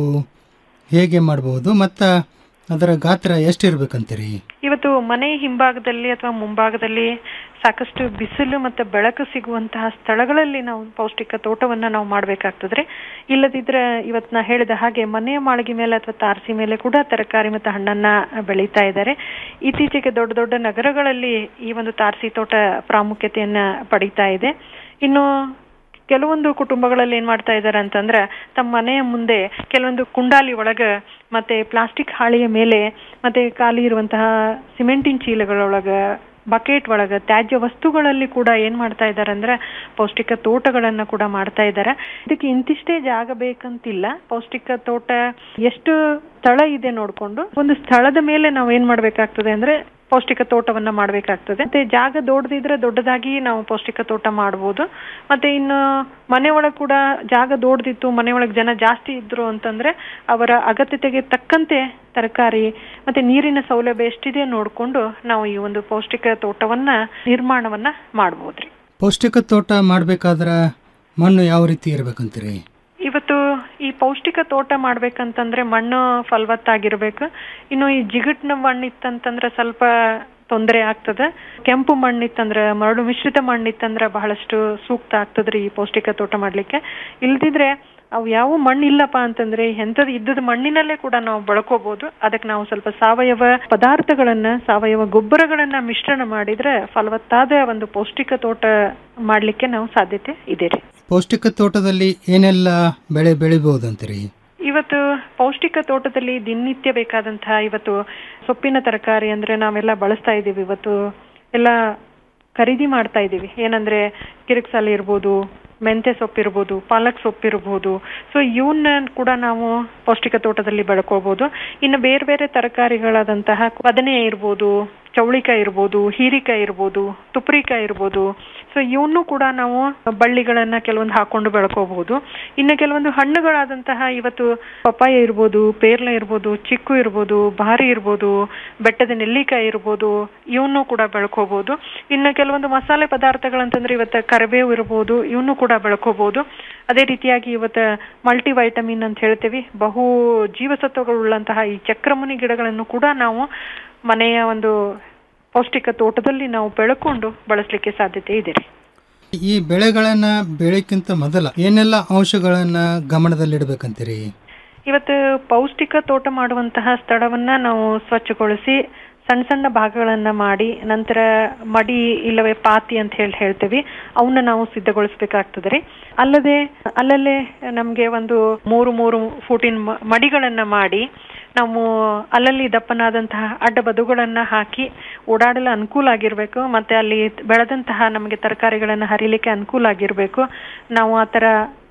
ಹೇಗೆ ಮಾಡಬಹುದು ಮತ್ತು ಅದರ ಗಾತ್ರ ಎಷ್ಟಿರ್ಬೇಕಂತೀರಿ ಇವತ್ತು ಮನೆ ಹಿಂಭಾಗದಲ್ಲಿ ಅಥವಾ ಮುಂಭಾಗದಲ್ಲಿ ಸಾಕಷ್ಟು ಬಿಸಿಲು ಮತ್ತೆ ಬೆಳಕು ಸಿಗುವಂತಹ ಸ್ಥಳಗಳಲ್ಲಿ ನಾವು ಪೌಷ್ಟಿಕ ತೋಟವನ್ನ ನಾವು ಮಾಡ್ಬೇಕಾಗ್ತದ್ರಿ ಇಲ್ಲದಿದ್ರೆ ಇವತ್ ನಾ ಹೇಳಿದ ಹಾಗೆ ಮನೆಯ ಮಾಳಿಗೆ ಮೇಲೆ ಅಥವಾ ತಾರಸಿ ಮೇಲೆ ಕೂಡ ತರಕಾರಿ ಮತ್ತೆ ಹಣ್ಣನ್ನ ಬೆಳೀತಾ ಇದ್ದಾರೆ ಇತ್ತೀಚೆಗೆ ದೊಡ್ಡ ದೊಡ್ಡ ನಗರಗಳಲ್ಲಿ ಈ ಒಂದು ತಾರಸಿ ತೋಟ ಪ್ರಾಮುಖ್ಯತೆಯನ್ನ ಪಡೀತಾ ಇದೆ ಇನ್ನು ಕೆಲವೊಂದು ಕುಟುಂಬಗಳಲ್ಲಿ ಏನ್ ಮಾಡ್ತಾ ಇದ್ದಾರೆ ಅಂತಂದ್ರೆ ತಮ್ಮ ಮನೆಯ ಮುಂದೆ ಕೆಲವೊಂದು ಕುಂಡಾಲಿ ಒಳಗ ಮತ್ತೆ ಪ್ಲಾಸ್ಟಿಕ್ ಹಾಳೆಯ ಮೇಲೆ ಮತ್ತೆ ಖಾಲಿ ಇರುವಂತಹ ಸಿಮೆಂಟಿನ ಚೀಲಗಳೊಳಗ ಬಕೆಟ್ ಒಳಗ ತ್ಯಾಜ್ಯ ವಸ್ತುಗಳಲ್ಲಿ ಕೂಡ ಏನ್ ಮಾಡ್ತಾ ಇದ್ದಾರೆ ಅಂದ್ರೆ ಪೌಷ್ಟಿಕ ತೋಟಗಳನ್ನ ಕೂಡ ಮಾಡ್ತಾ ಇದ್ದಾರೆ ಇದಕ್ಕೆ ಇಂತಿಷ್ಟೇ ಜಾಗ ಬೇಕಂತಿಲ್ಲ ಪೌಷ್ಟಿಕ ತೋಟ ಎಷ್ಟು ಸ್ಥಳ ಇದೆ ನೋಡ್ಕೊಂಡು ಒಂದು ಸ್ಥಳದ ಮೇಲೆ ನಾವು ಏನ್ ಮಾಡ್ಬೇಕಾಗ್ತದೆ ಅಂದ್ರೆ ಪೌಷ್ಟಿಕ ತೋಟವನ್ನ ಮಾಡ್ಬೇಕಾಗ್ತದೆ ಮತ್ತೆ ಜಾಗ ದೊಡ್ಡದಿದ್ರೆ ದೊಡ್ಡದಾಗಿ ನಾವು ಪೌಷ್ಟಿಕ ತೋಟ ಮಾಡ್ಬೋದು ಮತ್ತೆ ಇನ್ನು ಮನೆ ಒಳಗ್ ಕೂಡ ಜಾಗ ದೊಡ್ಡದಿತ್ತು ಮನೆ ಒಳಗ್ ಜನ ಜಾಸ್ತಿ ಇದ್ರು ಅಂತಂದ್ರೆ ಅವರ ಅಗತ್ಯತೆಗೆ ತಕ್ಕಂತೆ ತರಕಾರಿ ಮತ್ತೆ ನೀರಿನ ಸೌಲಭ್ಯ ಎಷ್ಟಿದೆ ನೋಡ್ಕೊಂಡು ನಾವು ಈ ಒಂದು ಪೌಷ್ಟಿಕ ತೋಟವನ್ನ ನಿರ್ಮಾಣವನ್ನ ಮಾಡ್ಬೋದ್ರಿ ಪೌಷ್ಟಿಕ ತೋಟ ಮಾಡಬೇಕಾದ್ರೆ ಮಣ್ಣು ಯಾವ ರೀತಿ ಇರ್ಬೇಕಂತೀರಿ ಇವತ್ತು ಈ ಪೌಷ್ಟಿಕ ತೋಟ ಮಾಡ್ಬೇಕಂತಂದ್ರೆ ಮಣ್ಣು ಫಲವತ್ತಾಗಿರ್ಬೇಕು ಇನ್ನು ಈ ಜಿಗಟ್ನ ಮಣ್ಣು ಇತ್ತಂತಂದ್ರೆ ಸ್ವಲ್ಪ ತೊಂದರೆ ಆಗ್ತದೆ ಕೆಂಪು ಮಣ್ಣಿತ್ತಂದ್ರೆ ಮರಳು ಮಿಶ್ರಿತ ಮಣ್ಣಿತ್ತಂದ್ರೆ ಬಹಳಷ್ಟು ಸೂಕ್ತ ಆಗ್ತದ್ರಿ ಈ ಪೌಷ್ಟಿಕ ತೋಟ ಮಾಡ್ಲಿಕ್ಕೆ ಇಲ್ದಿದ್ರೆ ಅವು ಯಾವ ಮಣ್ಣು ಇಲ್ಲಪ್ಪ ಅಂತಂದ್ರೆ ಎಂಥದ್ದು ಇದ್ದದ ಮಣ್ಣಿನಲ್ಲೇ ಕೂಡ ನಾವು ಬಳಕೋಬಹುದು ಅದಕ್ಕೆ ನಾವು ಸ್ವಲ್ಪ ಸಾವಯವ ಪದಾರ್ಥಗಳನ್ನ ಸಾವಯವ ಗೊಬ್ಬರಗಳನ್ನ ಮಿಶ್ರಣ ಮಾಡಿದ್ರೆ ಫಲವತ್ತಾದ ಒಂದು ಪೌಷ್ಟಿಕ ತೋಟ ಮಾಡ್ಲಿಕ್ಕೆ ನಾವು ಸಾಧ್ಯತೆ ಇದೆ ರೀ ಪೌಷ್ಟಿಕ ತೋಟದಲ್ಲಿ ಏನೆಲ್ಲ ಬೆಳೆ ಬೆಳಿಬಹುದಂತೀರಿ ಇವತ್ತು ಪೌಷ್ಟಿಕ ತೋಟದಲ್ಲಿ ದಿನನಿತ್ಯ ಬೇಕಾದಂತಹ ಇವತ್ತು ಸೊಪ್ಪಿನ ತರಕಾರಿ ಅಂದ್ರೆ ನಾವೆಲ್ಲ ಬಳಸ್ತಾ ಇದೀವಿ ಇವತ್ತು ಎಲ್ಲ ಖರೀದಿ ಮಾಡ್ತಾ ಇದೀವಿ ಏನಂದ್ರೆ ಕಿರಿಕ್ಸಾಲಿ ಇರ್ಬೋದು ಮೆಂತೆ ಸೊಪ್ಪಿರ್ಬೋದು ಪಾಲಕ್ ಸೊಪ್ಪಿರ್ಬೋದು ಸೊ ಇವನ್ನ ಕೂಡ ನಾವು ಪೌಷ್ಟಿಕ ತೋಟದಲ್ಲಿ ಬೆಳ್ಕೋಬಹುದು ಇನ್ನು ಬೇರೆ ಬೇರೆ ತರಕಾರಿಗಳಾದಂತಹ ಬದನೆ ಇರ್ಬೋದು ಚೌಳಿಕಾಯಿ ಇರ್ಬೋದು ಹೀರಿಕಾಯಿ ಇರ್ಬೋದು ತುಪ್ರಿಕಾಯಿ ಇರ್ಬೋದು ಸೊ ಇವನ್ನೂ ಕೂಡ ನಾವು ಬಳ್ಳಿಗಳನ್ನ ಕೆಲವೊಂದು ಹಾಕೊಂಡು ಬೆಳ್ಕೋಬಹುದು ಇನ್ನು ಕೆಲವೊಂದು ಹಣ್ಣುಗಳಾದಂತಹ ಇವತ್ತು ಪಪ್ಪಾಯ ಇರ್ಬೋದು ಪೇರ್ಲೆ ಇರ್ಬೋದು ಚಿಕ್ಕು ಇರ್ಬೋದು ಭಾರಿ ಇರ್ಬೋದು ಬೆಟ್ಟದ ನೆಲ್ಲಿಕಾಯಿ ಇರ್ಬೋದು ಇವನ್ನೂ ಕೂಡ ಬೆಳ್ಕೋಬಹುದು ಇನ್ನು ಕೆಲವೊಂದು ಮಸಾಲೆ ಪದಾರ್ಥಗಳಂತಂದ್ರೆ ಇವತ್ತು ಕರಿಬೇವು ಇರ್ಬೋದು ಇವನ್ನೂ ಕೂಡ ಬೆಳ್ಕೋಬಹುದು ಅದೇ ರೀತಿಯಾಗಿ ಇವತ್ತು ಮಲ್ಟಿ ವೈಟಮಿನ್ ಅಂತ ಹೇಳ್ತೀವಿ ಬಹು ಜೀವಸತ್ವಗಳುಳ್ಳಂತಹ ಈ ಚಕ್ರಮುನಿ ಗಿಡಗಳನ್ನು ಕೂಡ ನಾವು ಮನೆಯ ಒಂದು ಪೌಷ್ಟಿಕ ತೋಟದಲ್ಲಿ ನಾವು ಬೆಳ್ಕೊಂಡು ಬಳಸಲಿಕ್ಕೆ ಸಾಧ್ಯತೆ ಇದೆ ರೀ ಈ ಬೆಳೆಗಳನ್ನ ಬೆಳೆಕ್ಕಿಂತ ಮೊದಲ ಏನೆಲ್ಲ ಅಂಶಗಳನ್ನ ಗಮನದಲ್ಲಿಡ್ಬೇಕಂತೀರಿ ಇವತ್ತು ಪೌಷ್ಟಿಕ ತೋಟ ಮಾಡುವಂತಹ ಸ್ಥಳವನ್ನ ನಾವು ಸ್ವಚ್ಛಗೊಳಿಸಿ ಸಣ್ಣ ಸಣ್ಣ ಭಾಗಗಳನ್ನ ಮಾಡಿ ನಂತರ ಮಡಿ ಇಲ್ಲವೇ ಪಾತಿ ಅಂತ ಹೇಳಿ ಹೇಳ್ತೀವಿ ಅವನ್ನ ನಾವು ಸಿದ್ಧಗೊಳಿಸ್ಬೇಕಾಗ್ತದೆ ರೀ ಅಲ್ಲದೆ ಅಲ್ಲಲ್ಲೇ ನಮ್ಗೆ ಒಂದು ಮೂರು ಮೂರು ಫೂಟಿನ ಮ- ಮಡಿಗಳನ್ನ ಮಾಡಿ ನಾವು ಅಲ್ಲಲ್ಲಿ ದಪ್ಪನಾದಂತಹ ಅಡ್ಡ ಬದುಗಳನ್ನ ಹಾಕಿ ಓಡಾಡಲು ಅನುಕೂಲ ಆಗಿರ್ಬೇಕು ಮತ್ತೆ ಅಲ್ಲಿ ಬೆಳೆದಂತಹ ನಮಗೆ ತರಕಾರಿಗಳನ್ನ ಹರಿಲಿಕ್ಕೆ ಅನುಕೂಲ ಆಗಿರ್ಬೇಕು ನಾವು ಆ ತರ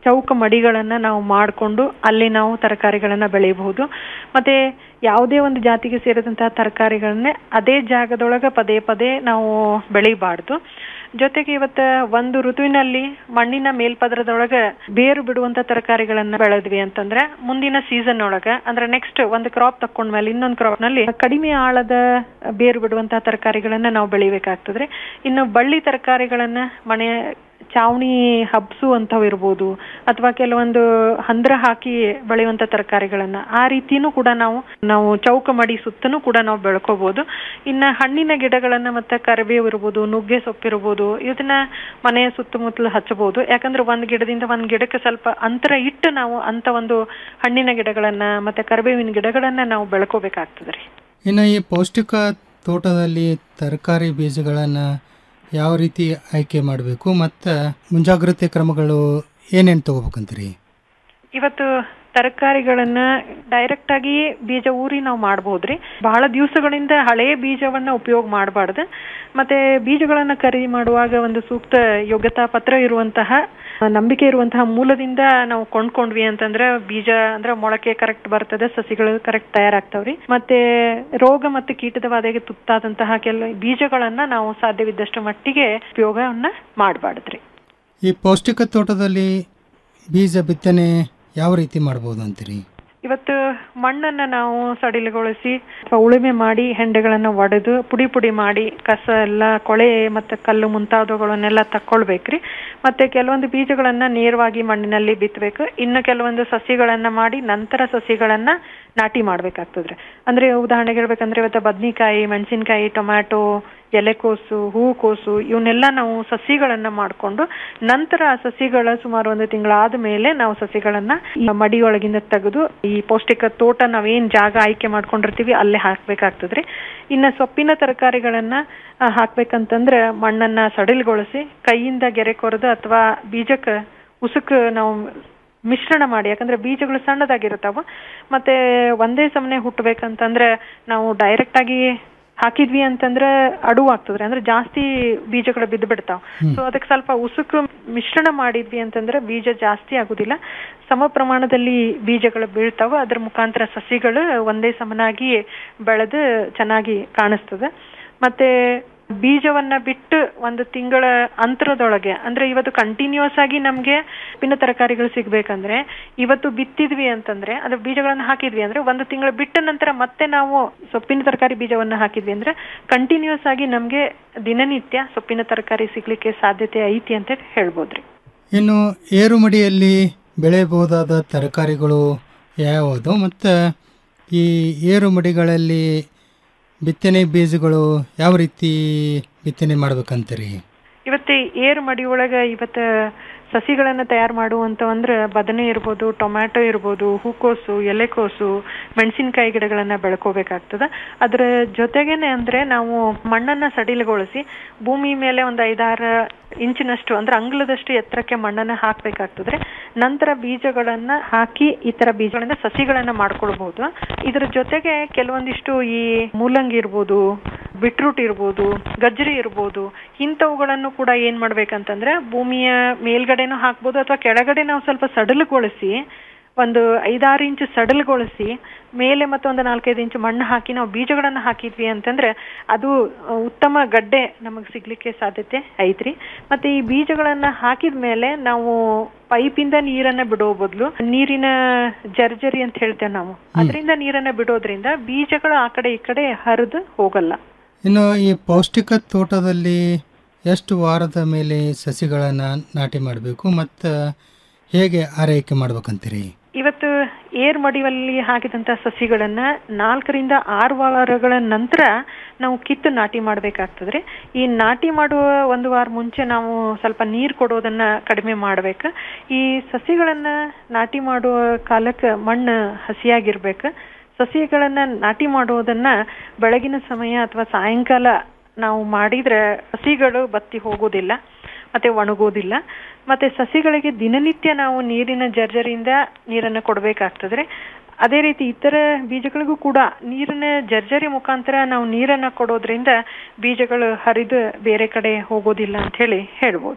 ಚೌಕ ಮಡಿಗಳನ್ನ ನಾವು ಮಾಡಿಕೊಂಡು ಅಲ್ಲಿ ನಾವು ತರಕಾರಿಗಳನ್ನ ಬೆಳೆಯಬಹುದು ಮತ್ತೆ ಯಾವುದೇ ಒಂದು ಜಾತಿಗೆ ಸೇರಿದಂತಹ ತರಕಾರಿಗಳನ್ನೇ ಅದೇ ಜಾಗದೊಳಗ ಪದೇ ಪದೇ ನಾವು ಬೆಳಿಬಾರ್ದು ಜೊತೆಗೆ ಇವತ್ತ ಒಂದು ಋತುವಿನಲ್ಲಿ ಮಣ್ಣಿನ ಮೇಲ್ಪದರದೊಳಗ ಬೇರು ಬಿಡುವಂತ ತರಕಾರಿಗಳನ್ನ ಬೆಳೆದ್ವಿ ಅಂತಂದ್ರೆ ಮುಂದಿನ ಸೀಸನ್ ಒಳಗ ಅಂದ್ರೆ ನೆಕ್ಸ್ಟ್ ಒಂದು ಕ್ರಾಪ್ ತಕೊಂಡ್ಮೇಲೆ ಇನ್ನೊಂದು ಕ್ರಾಪ್ ನಲ್ಲಿ ಕಡಿಮೆ ಆಳದ ಬೇರು ಬಿಡುವಂತಹ ತರಕಾರಿಗಳನ್ನ ನಾವು ಬೆಳಿಬೇಕಾಗ್ತದ್ರಿ ಇನ್ನು ಬಳ್ಳಿ ತರಕಾರಿಗಳನ್ನ ಮನೆ ಚಾವಣಿ ಹಬ್ಸು ಅಂತವ್ ಇರ್ಬೋದು ಅಥವಾ ಕೆಲವೊಂದು ಹಂದ್ರ ಹಾಕಿ ಬೆಳೆಯುವಂತ ತರಕಾರಿಗಳನ್ನ ಆ ರೀತಿನೂ ಕೂಡ ನಾವು ನಾವು ಚೌಕ ಮಾಡಿ ಸುತ್ತನೂ ಕೂಡ ನಾವು ಬೆಳ್ಕೋಬಹುದು ಇನ್ನ ಹಣ್ಣಿನ ಗಿಡಗಳನ್ನ ಮತ್ತೆ ಕರಿಬೇವು ಇರ್ಬೋದು ನುಗ್ಗೆ ಸೊಪ್ಪಿರ್ಬೋದು ಇದನ್ನ ಮನೆಯ ಸುತ್ತಮುತ್ತಲು ಹಚ್ಚಬಹುದು ಯಾಕಂದ್ರೆ ಒಂದ್ ಗಿಡದಿಂದ ಒಂದ್ ಗಿಡಕ್ಕೆ ಸ್ವಲ್ಪ ಅಂತರ ಇಟ್ಟು ನಾವು ಅಂತ ಒಂದು ಹಣ್ಣಿನ ಗಿಡಗಳನ್ನ ಮತ್ತೆ ಕರಿಬೇವಿನ ಗಿಡಗಳನ್ನ ನಾವು ಬೆಳ್ಕೋಬೇಕಾಗ್ತದ್ರಿ ಇನ್ನು ಈ ಪೌಷ್ಟಿಕ ತೋಟದಲ್ಲಿ ತರಕಾರಿ ಬೀಜಗಳನ್ನು ಯಾವ ರೀತಿ ಆಯ್ಕೆ ಮಾಡಬೇಕು ಮತ್ತು ಮುಂಜಾಗ್ರತೆ ಕ್ರಮಗಳು ಏನೇನು ತಗೋಬೇಕಂತೀರಿ ಇವತ್ತು ತರಕಾರಿಗಳನ್ನ ಡೈರೆಕ್ಟ್ ಆಗಿ ಬೀಜ ಊರಿ ನಾವು ಮಾಡಬಹುದ್ರಿ ಬಹಳ ದಿವಸಗಳಿಂದ ಹಳೆಯ ಬೀಜವನ್ನ ಉಪಯೋಗ ಮಾಡಬಾರ್ದು ಮತ್ತೆ ಬೀಜಗಳನ್ನ ಖರೀದಿ ಮಾಡುವಾಗ ಒಂದು ಸೂಕ್ತ ಯೋಗ್ಯತಾ ಪತ್ರ ಇರುವಂತಹ ನಂಬಿಕೆ ಇರುವಂತಹ ಮೂಲದಿಂದ ನಾವು ಕೊಂಡ್ಕೊಂಡ್ವಿ ಅಂತಂದ್ರೆ ಬೀಜ ಅಂದ್ರೆ ಮೊಳಕೆ ಕರೆಕ್ಟ್ ಬರ್ತದೆ ಸಸಿಗಳು ಕರೆಕ್ಟ್ ತಯಾರಾಗ್ತಾವ್ರಿ ಮತ್ತೆ ರೋಗ ಮತ್ತು ಕೀಟದ ಬಾಧೆಗೆ ತುತ್ತಾದಂತಹ ಕೆಲ ಬೀಜಗಳನ್ನ ನಾವು ಸಾಧ್ಯವಿದ್ದಷ್ಟು ಮಟ್ಟಿಗೆ ಉಪಯೋಗವನ್ನ ಮಾಡಬಾರ್ದ್ರಿ ಈ ಪೌಷ್ಟಿಕ ತೋಟದಲ್ಲಿ ಬೀಜ ಬಿತ್ತನೆ ಯಾವ ರೀತಿ ಮಾಡ್ಬೋದು ಅಂತೀರಿ ಇವತ್ತು ಮಣ್ಣನ್ನ ನಾವು ಸಡಿಲಗೊಳಿಸಿ ಅಥವಾ ಉಳುಮೆ ಮಾಡಿ ಹೆಂಡೆಗಳನ್ನ ಒಡೆದು ಪುಡಿ ಪುಡಿ ಮಾಡಿ ಕಸ ಎಲ್ಲ ಕೊಳೆ ಮತ್ತೆ ಕಲ್ಲು ಮುಂತಾದವುಗಳನ್ನೆಲ್ಲ ತಕ್ಕೊಳ್ಬೇಕ್ರಿ ಮತ್ತೆ ಕೆಲವೊಂದು ಬೀಜಗಳನ್ನ ನೇರವಾಗಿ ಮಣ್ಣಿನಲ್ಲಿ ಬಿತ್ತಬೇಕು ಇನ್ನು ಕೆಲವೊಂದು ಸಸಿಗಳನ್ನ ಮಾಡಿ ನಂತರ ಸಸಿಗಳನ್ನ ನಾಟಿ ಮಾಡ್ಬೇಕಾಗ್ತದ್ರಿ ಅಂದ್ರೆ ಉದಾಹರಣೆಗೆ ಹೇಳ್ಬೇಕಂದ್ರೆ ಇವತ್ತು ಬದ್ನಿಕಾಯಿ ಮೆಣಸಿನಕಾಯಿ ಟೊಮ್ಯಾಟೊ ಎಲೆಕೋಸು ಹೂಕೋಸು ಇವನ್ನೆಲ್ಲ ನಾವು ಸಸಿಗಳನ್ನ ಮಾಡಿಕೊಂಡು ನಂತರ ಆ ಸಸಿಗಳ ಸುಮಾರು ಒಂದು ತಿಂಗಳಾದ ಮೇಲೆ ನಾವು ಸಸಿಗಳನ್ನ ಈ ಮಡಿಯೊಳಗಿಂದ ತೆಗೆದು ಈ ಪೌಷ್ಟಿಕ ತೋಟ ನಾವೇನ್ ಜಾಗ ಆಯ್ಕೆ ಮಾಡ್ಕೊಂಡಿರ್ತೀವಿ ಅಲ್ಲೇ ಹಾಕ್ಬೇಕಾಗ್ತದ್ರಿ ಇನ್ನ ಸೊಪ್ಪಿನ ತರಕಾರಿಗಳನ್ನ ಆ, ಹಾಕ್ಬೇಕಂತಂದ್ರೆ ಮಣ್ಣನ್ನ ಸಡಿಲಗೊಳಿಸಿ ಕೈಯಿಂದ ಗೆರೆ ಕೊರೆದು ಅಥವಾ ಬೀಜಕ್ಕೆ ಉಸುಕ್ ನಾವು ಮಿಶ್ರಣ ಮಾಡಿ ಯಾಕಂದ್ರೆ ಬೀಜಗಳು ಸಣ್ಣದಾಗಿರ್ತಾವ ಮತ್ತೆ ಒಂದೇ ಸಮನೆ ಹುಟ್ಟಬೇಕಂತಂದ್ರೆ ನಾವು ಡೈರೆಕ್ಟ್ ಆಗಿ ಹಾಕಿದ್ವಿ ಅಂತಂದ್ರೆ ಅಡುವು ಆಗ್ತದ್ರಿ ಅಂದ್ರೆ ಜಾಸ್ತಿ ಬೀಜಗಳು ಬಿದ್ದು ಬಿಡ್ತಾವ ಸೊ ಅದಕ್ಕೆ ಸ್ವಲ್ಪ ಉಸುಕು ಮಿಶ್ರಣ ಮಾಡಿದ್ವಿ ಅಂತಂದ್ರೆ ಬೀಜ ಜಾಸ್ತಿ ಆಗುದಿಲ್ಲ ಸಮ ಪ್ರಮಾಣದಲ್ಲಿ ಬೀಜಗಳು ಬೀಳ್ತಾವ ಅದ್ರ ಮುಖಾಂತರ ಸಸಿಗಳು ಒಂದೇ ಸಮನಾಗಿ ಬೆಳೆದು ಚೆನ್ನಾಗಿ ಕಾಣಿಸ್ತದೆ ಮತ್ತೆ ಬೀಜವನ್ನ ಬಿಟ್ಟು ಒಂದು ತಿಂಗಳ ಅಂತರದೊಳಗೆ ಅಂದ್ರೆ ಇವತ್ತು ಕಂಟಿನ್ಯೂಸ್ ಆಗಿ ನಮ್ಗೆ ಪಿನ್ನ ತರಕಾರಿಗಳು ಸಿಗ್ಬೇಕಂದ್ರೆ ಇವತ್ತು ಬಿತ್ತಿದ್ವಿ ಅಂತಂದ್ರೆ ಅದ್ರ ಬೀಜಗಳನ್ನ ಹಾಕಿದ್ವಿ ಅಂದ್ರೆ ಒಂದು ತಿಂಗಳ ಬಿಟ್ಟ ನಂತರ ಮತ್ತೆ ನಾವು ಸೊಪ್ಪಿನ ತರಕಾರಿ ಬೀಜವನ್ನ ಹಾಕಿದ್ವಿ ಅಂದ್ರೆ ಕಂಟಿನ್ಯೂಸ್ ಆಗಿ ನಮ್ಗೆ ದಿನನಿತ್ಯ ಸೊಪ್ಪಿನ ತರಕಾರಿ ಸಿಗ್ಲಿಕ್ಕೆ ಸಾಧ್ಯತೆ ಐತಿ ಅಂತ ಹೇಳ್ಬೋದ್ರಿ ಇನ್ನು ಏರುಮಡಿಯಲ್ಲಿ ಬೆಳೆಯಬಹುದಾದ ತರಕಾರಿಗಳು ಯಾವುದು ಮತ್ತು ಈ ಏರುಮಡಿಗಳಲ್ಲಿ ಬಿತ್ತನೆ ಬೀಜಗಳು ಯಾವ ರೀತಿ ಬಿತ್ತನೆ ಮಾಡ್ಬೇಕಂತೀರಿ ಇವತ್ತು ಏರು ಮಡಿ ಒಳಗ ಇವತ್ತ ಸಸಿಗಳನ್ನ ತಯಾರು ಮಾಡುವಂತ ಅಂದ್ರೆ ಬದನೆ ಇರ್ಬೋದು ಟೊಮ್ಯಾಟೊ ಇರ್ಬೋದು ಹೂಕೋಸು ಎಲೆಕೋಸು ಮೆಣಸಿನಕಾಯಿ ಗಿಡಗಳನ್ನ ಬೆಳ್ಕೋಬೇಕಾಗ್ತದ ಅದ್ರ ಜೊತೆಗೇನೆ ಅಂದ್ರೆ ನಾವು ಮಣ್ಣನ್ನ ಸಡಿಲಗೊಳಿಸಿ ಭೂಮಿ ಮೇಲೆ ಒಂದು ಐದಾರು ಇಂಚಿನಷ್ಟು ಅಂದ್ರೆ ಅಂಗ್ಲದಷ್ಟು ಎತ್ತರಕ್ಕೆ ಮಣ್ಣನ್ನ ಹಾಕ್ಬೇಕಾಗ್ತದ್ರೆ ನಂತರ ಬೀಜಗಳನ್ನ ಹಾಕಿ ಈ ತರ ಬೀಜಗಳಿಂದ ಸಸಿಗಳನ್ನ ಮಾಡ್ಕೊಳ್ಬಹುದು ಇದ್ರ ಜೊತೆಗೆ ಕೆಲವೊಂದಿಷ್ಟು ಈ ಮೂಲಂಗಿ ಇರ್ಬೋದು ಬಿಟ್ರೂಟ್ ಇರ್ಬೋದು ಗಜ್ರಿ ಇರ್ಬೋದು ಇಂಥವುಗಳನ್ನು ಕೂಡ ಏನ್ ಮಾಡ್ಬೇಕಂತಂದ್ರೆ ಭೂಮಿಯ ಮೇಲ್ಗಡೆನೂ ಹಾಕ್ಬೋದು ಅಥವಾ ಕೆಳಗಡೆ ನಾವು ಸ್ವಲ್ಪ ಸಡಲುಗೊಳಿಸಿ ಒಂದು ಐದಾರು ಇಂಚು ಸಡಲುಗೊಳಿಸಿ ಮೇಲೆ ಮತ್ತೊಂದು ನಾಲ್ಕೈದು ಇಂಚು ಮಣ್ಣು ಹಾಕಿ ನಾವು ಬೀಜಗಳನ್ನ ಹಾಕಿದ್ವಿ ಅಂತಂದ್ರೆ ಅದು ಆ, ಉತ್ತಮ ಗಡ್ಡೆ ನಮಗೆ ಸಿಗ್ಲಿಕ್ಕೆ ಸಾಧ್ಯತೆ ಐತ್ರಿ ಮತ್ತೆ ಈ ಬೀಜಗಳನ್ನ ಹಾಕಿದ ಮೇಲೆ ನಾವು ಪೈಪಿಂದ ನೀರನ್ನ ಬಿಡೋ ಬದಲು ನೀರಿನ ಜರ್ಜರಿ ಅಂತ ಹೇಳ್ತೇವೆ ನಾವು ಅದರಿಂದ ನೀರನ್ನ ಬಿಡೋದ್ರಿಂದ ಬೀಜಗಳು ಆ ಕಡೆ ಈ ಕಡೆ ಹರಿದು ಹೋಗಲ್ಲ ಇನ್ನು ಈ ಪೌಷ್ಟಿಕ ತೋಟದಲ್ಲಿ ಎಷ್ಟು ವಾರದ ಮೇಲೆ ಸಸಿಗಳನ್ನು ನಾಟಿ ಮಾಡಬೇಕು ಮತ್ತು ಹೇಗೆ ಆರೈಕೆ ಮಾಡ್ಬೇಕಂತೀರಿ ಇವತ್ತು ಏರ್ ಮಡಿಯಲ್ಲಿ ಹಾಕಿದಂತ ಸಸಿಗಳನ್ನ ನಾಲ್ಕರಿಂದ ಆರು ವಾರಗಳ ನಂತರ ನಾವು ಕಿತ್ತು ನಾಟಿ ಮಾಡ್ಬೇಕಾಗ್ತದ್ರಿ ಈ ನಾಟಿ ಮಾಡುವ ಒಂದು ವಾರ ಮುಂಚೆ ನಾವು ಸ್ವಲ್ಪ ನೀರ್ ಕೊಡೋದನ್ನ ಕಡಿಮೆ ಮಾಡ್ಬೇಕು ಈ ಸಸಿಗಳನ್ನ ನಾಟಿ ಮಾಡುವ ಕಾಲಕ್ಕೆ ಮಣ್ಣು ಹಸಿಯಾಗಿರ್ಬೇಕು ಸಸಿಗಳನ್ನ ನಾಟಿ ಮಾಡೋದನ್ನ ಬೆಳಗಿನ ಸಮಯ ಅಥವಾ ಸಾಯಂಕಾಲ ನಾವು ಮಾಡಿದ್ರೆ ಸಸಿಗಳು ಬತ್ತಿ ಹೋಗೋದಿಲ್ಲ ಮತ್ತೆ ಒಣಗೋದಿಲ್ಲ ಮತ್ತೆ ಸಸಿಗಳಿಗೆ ದಿನನಿತ್ಯ ನಾವು ನೀರಿನ ಜರ್ಜರಿಯಿಂದ ನೀರನ್ನು ಕೊಡಬೇಕಾಗ್ತದ್ರೆ ಅದೇ ರೀತಿ ಇತರ ಬೀಜಗಳಿಗೂ ಕೂಡ ನೀರಿನ ಜರ್ಜರಿ ಮುಖಾಂತರ ನಾವು ನೀರನ್ನ ಕೊಡೋದ್ರಿಂದ ಬೀಜಗಳು ಹರಿದು ಬೇರೆ ಕಡೆ ಹೋಗೋದಿಲ್ಲ ಅಂತ ಹೇಳಿ ಹೇಳ್ಬೋದ್ರಿ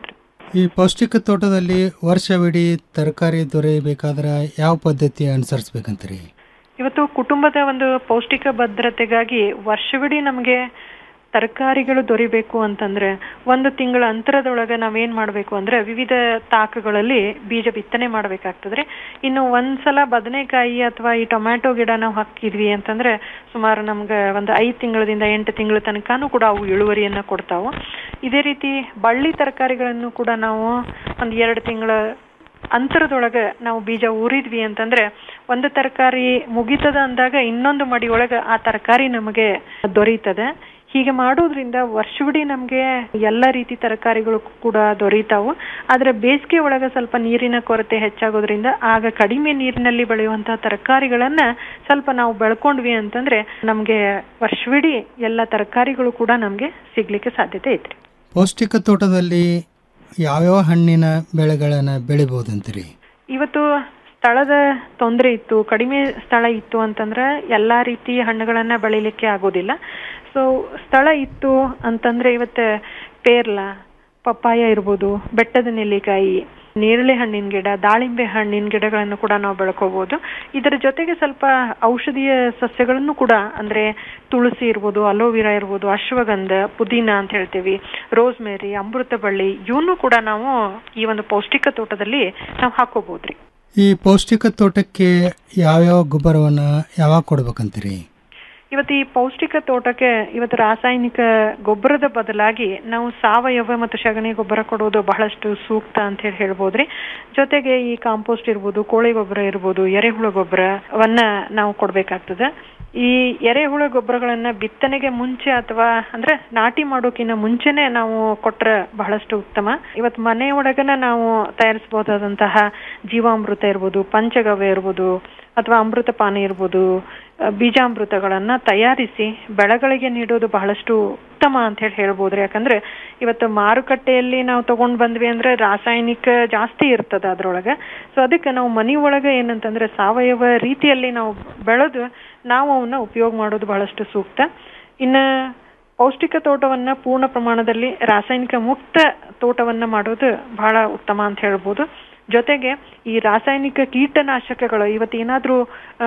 ಈ ಪೌಷ್ಟಿಕ ತೋಟದಲ್ಲಿ ವರ್ಷವಿಡೀ ತರಕಾರಿ ದೊರೆಯಬೇಕಾದ್ರೆ ಯಾವ ಪದ್ಧತಿ ಅನುಸರಿಸ್ಬೇಕಂತೀರಿ ಇವತ್ತು ಕುಟುಂಬದ ಒಂದು ಪೌಷ್ಟಿಕ ಭದ್ರತೆಗಾಗಿ ವರ್ಷವಿಡೀ ನಮಗೆ ತರಕಾರಿಗಳು ದೊರಿಬೇಕು ಅಂತಂದ್ರೆ ಒಂದು ತಿಂಗಳ ಅಂತರದೊಳಗೆ ನಾವೇನ್ ಮಾಡಬೇಕು ಅಂದ್ರೆ ವಿವಿಧ ತಾಕಗಳಲ್ಲಿ ಬೀಜ ಬಿತ್ತನೆ ಮಾಡಬೇಕಾಗ್ತದ್ರಿ ಇನ್ನು ಒಂದ್ಸಲ ಬದನೆಕಾಯಿ ಅಥವಾ ಈ ಟೊಮ್ಯಾಟೊ ಗಿಡ ನಾವು ಹಾಕಿದ್ವಿ ಅಂತಂದ್ರೆ ಸುಮಾರು ನಮ್ಗೆ ಒಂದು ಐದು ತಿಂಗಳದಿಂದ ಎಂಟು ತಿಂಗಳ ತನಕನೂ ಕೂಡ ಅವು ಇಳುವರಿಯನ್ನ ಕೊಡ್ತಾವು ಇದೇ ರೀತಿ ಬಳ್ಳಿ ತರಕಾರಿಗಳನ್ನು ಕೂಡ ನಾವು ಒಂದು ಎರಡು ತಿಂಗಳ ಅಂತರದೊಳಗೆ ನಾವು ಬೀಜ ಊರಿದ್ವಿ ಅಂತಂದ್ರೆ ಒಂದು ತರಕಾರಿ ಮುಗಿತದ ಅಂದಾಗ ಇನ್ನೊಂದು ಮಡಿ ಒಳಗೆ ಆ ತರಕಾರಿ ನಮಗೆ ದೊರೀತದೆ ಹೀಗೆ ಮಾಡೋದ್ರಿಂದ ವರ್ಷವಿಡೀ ನಮಗೆ ಎಲ್ಲ ರೀತಿ ತರಕಾರಿಗಳು ಕೂಡ ದೊರೀತಾವು ಆದ್ರೆ ಬೇಸಿಗೆ ಒಳಗೆ ಸ್ವಲ್ಪ ನೀರಿನ ಕೊರತೆ ಹೆಚ್ಚಾಗೋದ್ರಿಂದ ಆಗ ಕಡಿಮೆ ನೀರಿನಲ್ಲಿ ಬೆಳೆಯುವಂತಹ ತರಕಾರಿಗಳನ್ನ ಸ್ವಲ್ಪ ನಾವು ಬೆಳ್ಕೊಂಡ್ವಿ ಅಂತಂದ್ರೆ ನಮಗೆ ವರ್ಷವಿಡೀ ಎಲ್ಲ ತರಕಾರಿಗಳು ಕೂಡ ನಮಗೆ ಸಿಗ್ಲಿಕ್ಕೆ ಸಾಧ್ಯತೆ ಐತ್ರಿ ಪೌಷ್ಟಿಕ ತೋಟದಲ್ಲಿ ಯಾವ್ಯಾವ ಹಣ್ಣಿನ ಬೆಳೆಗಳನ್ನು ಬೆಳಿಬೋದಂತೀರಿ ಇವತ್ತು ಸ್ಥಳದ ತೊಂದರೆ ಇತ್ತು ಕಡಿಮೆ ಸ್ಥಳ ಇತ್ತು ಅಂತಂದ್ರೆ ಎಲ್ಲಾ ರೀತಿ ಹಣ್ಣುಗಳನ್ನ ಬೆಳಿಲಿಕ್ಕೆ ಆಗೋದಿಲ್ಲ ಸೊ ಸ್ಥಳ ಇತ್ತು ಅಂತಂದ್ರೆ ಇವತ್ತು ಪೇರ್ಲ ಪಪ್ಪಾಯ ಇರ್ಬೋದು ಬೆಟ್ಟದ ನೆಲ್ಲಿಕಾಯಿ ನೇರಳೆ ಹಣ್ಣಿನ ಗಿಡ ದಾಳಿಂಬೆ ಹಣ್ಣಿನ ಗಿಡಗಳನ್ನು ಕೂಡ ನಾವು ಬೆಳ್ಕೋಬಹುದು ಇದರ ಜೊತೆಗೆ ಸ್ವಲ್ಪ ಔಷಧೀಯ ಸಸ್ಯಗಳನ್ನು ಕೂಡ ಅಂದ್ರೆ ತುಳಸಿ ಇರ್ಬೋದು ಅಲೋವಿರಾ ಇರ್ಬೋದು ಅಶ್ವಗಂಧ ಪುದೀನ ಅಂತ ಹೇಳ್ತೀವಿ ರೋಸ್ಮೇರಿ ಅಮೃತ ಬಳ್ಳಿ ಇವನು ಕೂಡ ನಾವು ಈ ಒಂದು ಪೌಷ್ಟಿಕ ತೋಟದಲ್ಲಿ ನಾವು ಹಾಕೋಬಹುದ್ರಿ ಈ ಪೌಷ್ಟಿಕ ತೋಟಕ್ಕೆ ಯಾವ್ಯಾವ ಗೊಬ್ಬರವನ್ನು ಯಾವಾಗ ಕೊಡ್ಬೇಕಂತೀರಿ ಇವತ್ತು ಈ ಪೌಷ್ಟಿಕ ತೋಟಕ್ಕೆ ಇವತ್ತು ರಾಸಾಯನಿಕ ಗೊಬ್ಬರದ ಬದಲಾಗಿ ನಾವು ಸಾವಯವ ಮತ್ತು ಸಗಣಿ ಗೊಬ್ಬರ ಕೊಡೋದು ಬಹಳಷ್ಟು ಸೂಕ್ತ ಅಂತ ಹೇಳಿ ಹೇಳ್ಬೋದ್ರಿ ಜೊತೆಗೆ ಈ ಕಾಂಪೋಸ್ಟ್ ಇರ್ಬೋದು ಕೋಳಿ ಗೊಬ್ಬರ ಇರ್ಬೋದು ಎರೆಹುಳ ಗೊಬ್ಬರವನ್ನ ನಾವು ಕೊಡ್ಬೇಕಾಗ್ತದೆ ಈ ಎರೆಹುಳ ಗೊಬ್ಬರಗಳನ್ನ ಬಿತ್ತನೆಗೆ ಮುಂಚೆ ಅಥವಾ ಅಂದ್ರೆ ನಾಟಿ ಮಾಡೋಕಿನ್ನ ಮುಂಚೆನೆ ನಾವು ಕೊಟ್ರೆ ಬಹಳಷ್ಟು ಉತ್ತಮ ಇವತ್ತು ಮನೆ ಒಳಗನ ನಾವು ತಯಾರಿಸಬಹುದಾದಂತಹ ಜೀವಾಮೃತ ಇರ್ಬೋದು ಪಂಚಗವ್ಯ ಇರ್ಬೋದು ಅಥವಾ ಅಮೃತ ಪಾನ ಇರ್ಬೋದು ಅ, ಬೀಜಾಮೃತಗಳನ್ನ ತಯಾರಿಸಿ ಬೆಳೆಗಳಿಗೆ ನೀಡೋದು ಬಹಳಷ್ಟು ಉತ್ತಮ ಅಂತ ಹೇಳಿ ಹೇಳ್ಬೋದ್ರಿ ಯಾಕಂದ್ರೆ ಇವತ್ತು ಮಾರುಕಟ್ಟೆಯಲ್ಲಿ ನಾವು ತಗೊಂಡ್ ಬಂದ್ವಿ ಅಂದ್ರೆ ರಾಸಾಯನಿಕ ಜಾಸ್ತಿ ಇರ್ತದ ಅದ್ರೊಳಗೆ ಸೊ ಅದಕ್ಕೆ ನಾವು ಮನಿ ಒಳಗೆ ಏನಂತಂದ್ರೆ ಸಾವಯವ ರೀತಿಯಲ್ಲಿ ನಾವು ಬೆಳೆದು ನಾವು ಅವನ್ನ ಉಪಯೋಗ ಮಾಡೋದು ಬಹಳಷ್ಟು ಸೂಕ್ತ ಇನ್ನ ಪೌಷ್ಟಿಕ ತೋಟವನ್ನ ಪೂರ್ಣ ಪ್ರಮಾಣದಲ್ಲಿ ರಾಸಾಯನಿಕ ಮುಕ್ತ ತೋಟವನ್ನ ಮಾಡೋದು ಬಹಳ ಉತ್ತಮ ಅಂತ ಹೇಳ್ಬೋದು ಜೊತೆಗೆ ಈ ರಾಸಾಯನಿಕ ಕೀಟನಾಶಕಗಳು ಇವತ್ತು ಏನಾದ್ರೂ ಆ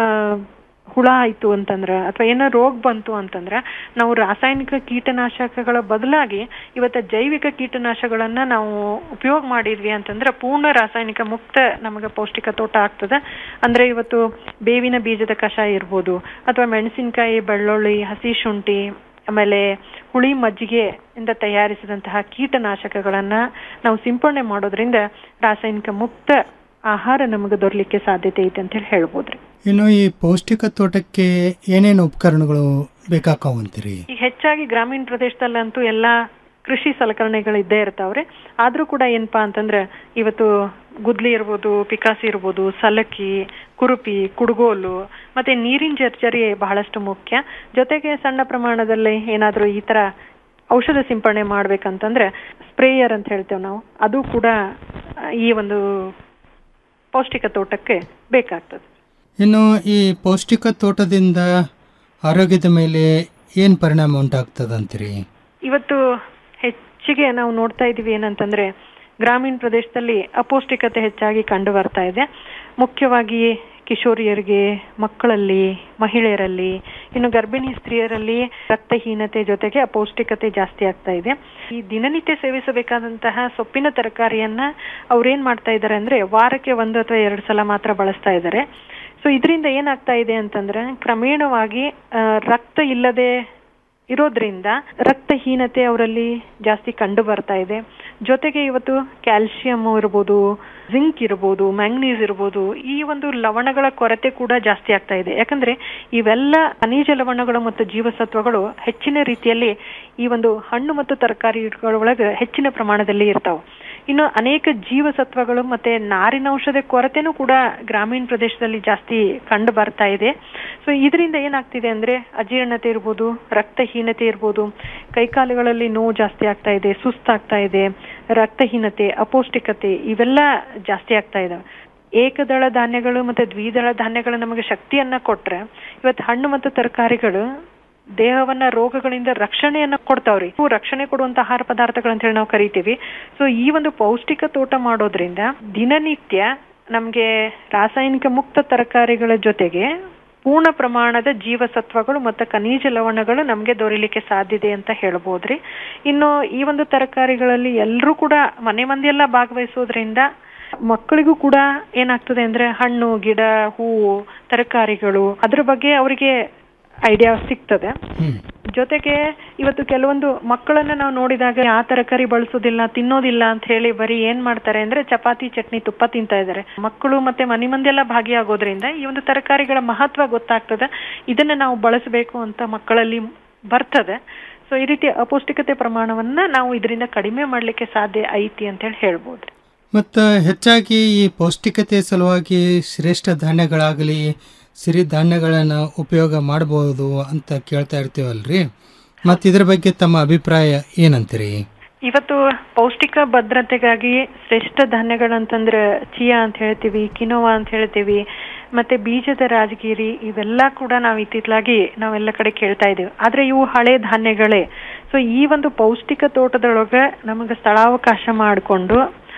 ಹುಳ ಆಯ್ತು ಅಂತಂದ್ರ ಅಥವಾ ಏನೋ ರೋಗ ಬಂತು ಅಂತಂದ್ರ ನಾವು ರಾಸಾಯನಿಕ ಕೀಟನಾಶಕಗಳ ಬದಲಾಗಿ ಇವತ್ತು ಜೈವಿಕ ಕೀಟನಾಶಕಗಳನ್ನ ನಾವು ಉಪಯೋಗ ಮಾಡಿದ್ವಿ ಅಂತಂದ್ರೆ ಪೂರ್ಣ ರಾಸಾಯನಿಕ ಮುಕ್ತ ನಮಗೆ ಪೌಷ್ಟಿಕ ತೋಟ ಆಗ್ತದೆ ಅಂದ್ರೆ ಇವತ್ತು ಬೇವಿನ ಬೀಜದ ಕಷಾಯ ಇರ್ಬೋದು ಅಥವಾ ಮೆಣಸಿನಕಾಯಿ ಬೆಳ್ಳುಳ್ಳಿ ಹಸಿ ಶುಂಠಿ ಆಮೇಲೆ ಹುಳಿ ಮಜ್ಜಿಗೆ ಇಂದ ತಯಾರಿಸಿದಂತಹ ಕೀಟನಾಶಕಗಳನ್ನ ನಾವು ಸಿಂಪಡಣೆ ಮಾಡೋದ್ರಿಂದ ರಾಸಾಯನಿಕ ಮುಕ್ತ ಆಹಾರ ನಮಗೆ ದೊರಲಿಕ್ಕೆ ಸಾಧ್ಯತೆ ಐತೆ ಅಂತ ಹೇಳಿ ಹೇಳ್ಬೋದ್ರಿ ಇನ್ನು ಈ ಪೌಷ್ಟಿಕ ತೋಟಕ್ಕೆ ಏನೇನು ಉಪಕರಣಗಳು ಬೇಕಾಕಾವಂತೀರಿ ಈಗ ಹೆಚ್ಚಾಗಿ ಗ್ರಾಮೀಣ ಪ್ರದೇಶದಲ್ಲಂತೂ ಎಲ್ಲಾ ಕೃಷಿ ಸಲಕರಣೆಗಳು ಇದ್ದೇ ಇರ್ತಾವ್ರಿ ಆದ್ರೂ ಕೂಡ ಏನಪ್ಪಾ ಅಂತಂದ್ರೆ ಇವತ್ತು ಗುದ್ಲಿ ಇರ್ಬೋದು ಪಿಕಾಸಿ ಇರ್ಬೋದು ಸಲಕಿ ಕುರುಪಿ ಕುಡುಗೋಲು ಮತ್ತೆ ನೀರಿನ ಜರ್ಜರಿ ಬಹಳಷ್ಟು ಮುಖ್ಯ ಜೊತೆಗೆ ಸಣ್ಣ ಪ್ರಮಾಣದಲ್ಲಿ ಏನಾದ್ರೂ ಈ ತರ ಔಷಧ ಸಿಂಪಡಣೆ ಮಾಡ್ಬೇಕಂತಂದ್ರೆ ಸ್ಪ್ರೇಯರ್ ಅಂತ ಹೇಳ್ತೇವೆ ನಾವು ಅದು ಕೂಡ ಆ, ಈ ಒಂದು ಪೌಷ್ಟಿಕ ತೋಟಕ್ಕೆ ಬೇಕಾಗ್ತದೆ ಇನ್ನು ಈ ಪೌಷ್ಟಿಕ ತೋಟದಿಂದ ಆರೋಗ್ಯದ ಮೇಲೆ ಏನು ಪರಿಣಾಮ ಉಂಟಾಗ್ತದಂತೀರಿ ಇವತ್ತು ಹೆಚ್ಚಿಗೆ ನಾವು ನೋಡ್ತಾ ಇದೀವಿ ಏನಂತಂದ್ರೆ ಗ್ರಾಮೀಣ ಪ್ರದೇಶದಲ್ಲಿ ಅಪೌಷ್ಟಿಕತೆ ಹೆಚ್ಚಾಗಿ ಕಂಡು ಬರ್ತಾ ಇದೆ ಮುಖ್ಯವಾಗಿ ಕಿಶೋರಿಯರಿಗೆ ಮಕ್ಕಳಲ್ಲಿ ಮಹಿಳೆಯರಲ್ಲಿ ಇನ್ನು ಗರ್ಭಿಣಿ ಸ್ತ್ರೀಯರಲ್ಲಿ ರಕ್ತಹೀನತೆ ಜೊತೆಗೆ ಅಪೌಷ್ಟಿಕತೆ ಜಾಸ್ತಿ ಆಗ್ತಾ ಇದೆ ಈ ದಿನನಿತ್ಯ ಸೇವಿಸಬೇಕಾದಂತಹ ಸೊಪ್ಪಿನ ತರಕಾರಿಯನ್ನ ಅವ್ರೇನ್ ಮಾಡ್ತಾ ಇದ್ದಾರೆ ಅಂದ್ರೆ ವಾರಕ್ಕೆ ಒಂದು ಅಥವಾ ಎರಡು ಸಲ ಮಾತ್ರ ಬಳಸ್ತಾ ಇದ್ದಾರೆ ಸೊ ಇದರಿಂದ ಏನಾಗ್ತಾ ಇದೆ ಅಂತಂದ್ರೆ ಕ್ರಮೇಣವಾಗಿ ಆ, ರಕ್ತ ಇಲ್ಲದೆ ಇರೋದ್ರಿಂದ ರಕ್ತಹೀನತೆ ಅವರಲ್ಲಿ ಜಾಸ್ತಿ ಕಂಡು ಬರ್ತಾ ಇದೆ ಜೊತೆಗೆ ಇವತ್ತು ಕ್ಯಾಲ್ಸಿಯಂ ಇರ್ಬೋದು ಜಿಂಕ್ ಇರ್ಬೋದು ಮ್ಯಾಂಗ್ನೀಸ್ ಇರ್ಬೋದು ಈ ಒಂದು ಲವಣಗಳ ಕೊರತೆ ಕೂಡ ಜಾಸ್ತಿ ಆಗ್ತಾ ಇದೆ ಯಾಕಂದ್ರೆ ಇವೆಲ್ಲ ಖನಿಜ ಲವಣಗಳು ಮತ್ತು ಜೀವಸತ್ವಗಳು ಹೆಚ್ಚಿನ ರೀತಿಯಲ್ಲಿ ಈ ಒಂದು ಹಣ್ಣು ಮತ್ತು ತರಕಾರಿಗಳೊಳಗೆ ಹೆಚ್ಚಿನ ಪ್ರಮಾಣದಲ್ಲಿ ಇರ್ತಾವೆ ಇನ್ನು ಅನೇಕ ಜೀವಸತ್ವಗಳು ಮತ್ತೆ ನಾರಿನೌಷಧ ಕೊರತೆನೂ ಕೂಡ ಗ್ರಾಮೀಣ ಪ್ರದೇಶದಲ್ಲಿ ಜಾಸ್ತಿ ಕಂಡು ಬರ್ತಾ ಇದೆ ಸೊ ಇದರಿಂದ ಏನಾಗ್ತಿದೆ ಅಂದ್ರೆ ಅಜೀರ್ಣತೆ ಇರ್ಬೋದು ರಕ್ತಹೀನತೆ ಇರ್ಬೋದು ಕೈಕಾಲುಗಳಲ್ಲಿ ನೋವು ಜಾಸ್ತಿ ಆಗ್ತಾ ಇದೆ ಸುಸ್ತಾಗ್ತಾ ಇದೆ ರಕ್ತಹೀನತೆ ಅಪೌಷ್ಟಿಕತೆ ಇವೆಲ್ಲ ಜಾಸ್ತಿ ಆಗ್ತಾ ಇದಾವೆ ಏಕದಳ ಧಾನ್ಯಗಳು ಮತ್ತೆ ದ್ವಿದಳ ಧಾನ್ಯಗಳು ನಮಗೆ ಶಕ್ತಿಯನ್ನ ಕೊಟ್ರೆ ಇವತ್ತು ಹಣ್ಣು ಮತ್ತು ತರಕಾರಿಗಳು ದೇಹವನ್ನ ರೋಗಗಳಿಂದ ರಕ್ಷಣೆಯನ್ನ ಕೊಡ್ತಾವ್ರಿ ಇವು ರಕ್ಷಣೆ ಕೊಡುವಂತ ಆಹಾರ ಪದಾರ್ಥಗಳು ಅಂತ ಹೇಳಿ ನಾವು ಕರಿತೀವಿ ಸೊ ಈ ಒಂದು ಪೌಷ್ಟಿಕ ತೋಟ ಮಾಡೋದ್ರಿಂದ ದಿನನಿತ್ಯ ನಮ್ಗೆ ರಾಸಾಯನಿಕ ಮುಕ್ತ ತರಕಾರಿಗಳ ಜೊತೆಗೆ ಪೂರ್ಣ ಪ್ರಮಾಣದ ಜೀವಸತ್ವಗಳು ಮತ್ತು ಖನಿಜ ಲವಣಗಳು ನಮಗೆ ದೊರೆಯಲಿಕ್ಕೆ ಸಾಧ್ಯತೆ ಅಂತ ಹೇಳ್ಬೋದ್ರಿ ಇನ್ನು ಈ ಒಂದು ತರಕಾರಿಗಳಲ್ಲಿ ಎಲ್ಲರೂ ಕೂಡ ಮನೆ ಮಂದಿ ಎಲ್ಲ ಭಾಗವಹಿಸೋದ್ರಿಂದ ಮಕ್ಕಳಿಗೂ ಕೂಡ ಏನಾಗ್ತದೆ ಅಂದ್ರೆ ಹಣ್ಣು ಗಿಡ ಹೂವು ತರಕಾರಿಗಳು ಅದ್ರ ಬಗ್ಗೆ ಅವರಿಗೆ ಐಡಿಯಾ ಸಿಗ್ತದೆ ಜೊತೆಗೆ ಇವತ್ತು ಕೆಲವೊಂದು ಮಕ್ಕಳನ್ನ ನಾವು ನೋಡಿದಾಗ ಆ ತರಕಾರಿ ಬಳಸೋದಿಲ್ಲ ತಿನ್ನೋದಿಲ್ಲ ಅಂತ ಹೇಳಿ ಬರೀ ಏನ್ ಮಾಡ್ತಾರೆ ಅಂದ್ರೆ ಚಪಾತಿ ಚಟ್ನಿ ತುಪ್ಪ ತಿಂತಾ ಇದ್ದಾರೆ ಮಕ್ಕಳು ಮತ್ತೆ ಮನೆ ಮಂದಿ ಎಲ್ಲ ಭಾಗಿಯಾಗೋದ್ರಿಂದ ಈ ಒಂದು ತರಕಾರಿಗಳ ಮಹತ್ವ ಗೊತ್ತಾಗ್ತದೆ ಇದನ್ನ ನಾವು ಬಳಸಬೇಕು ಅಂತ ಮಕ್ಕಳಲ್ಲಿ ಬರ್ತದೆ ಸೊ ಈ ರೀತಿ ಅಪೌಷ್ಟಿಕತೆ ಪ್ರಮಾಣವನ್ನ ನಾವು ಇದರಿಂದ ಕಡಿಮೆ ಮಾಡ್ಲಿಕ್ಕೆ ಸಾಧ್ಯ ಐತಿ ಅಂತ ಹೇಳಿ ಹೇಳ್ಬೋದು ಮತ್ತು ಹೆಚ್ಚಾಗಿ ಈ ಪೌಷ್ಟಿಕತೆ ಸಲುವಾಗಿ ಶ್ರೇಷ್ಠ ಧಾನ್ಯಗಳಾಗಲಿ ಸಿರಿಧಾನ್ಯಗಳನ್ನು ಉಪಯೋಗ ಮಾಡಬಹುದು ಅಂತ ಕೇಳ್ತಾ ಇರ್ತೀವಲ್ರಿ ಮತ್ತು ಇದ್ರ ಬಗ್ಗೆ ತಮ್ಮ ಅಭಿಪ್ರಾಯ ಏನಂತೀರಿ ಇವತ್ತು ಪೌಷ್ಟಿಕ ಭದ್ರತೆಗಾಗಿ ಶ್ರೇಷ್ಠ ಧಾನ್ಯಗಳಂತಂದ್ರೆ ಚಿಯಾ ಅಂತ ಹೇಳ್ತೀವಿ ಕಿನೋವಾ ಅಂತ ಹೇಳ್ತೀವಿ ಮತ್ತೆ ಬೀಜದ ರಾಜಗಿರಿ ಇವೆಲ್ಲ ಕೂಡ ನಾವು ಇತ್ತಿತ್ತಲಾಗಿ ನಾವೆಲ್ಲ ಕಡೆ ಕೇಳ್ತಾ ಇದ್ದೀವಿ ಆದ್ರೆ ಇವು ಹಳೆ ಧಾನ್ಯಗಳೇ ಸೊ ಈ ಒಂದು ಪೌಷ್ಟಿಕ ತೋಟದೊಳಗೆ ನಮಗೆ ಸ್ಥಳಾವಕಾಶ ಮಾಡಿಕೊಂಡು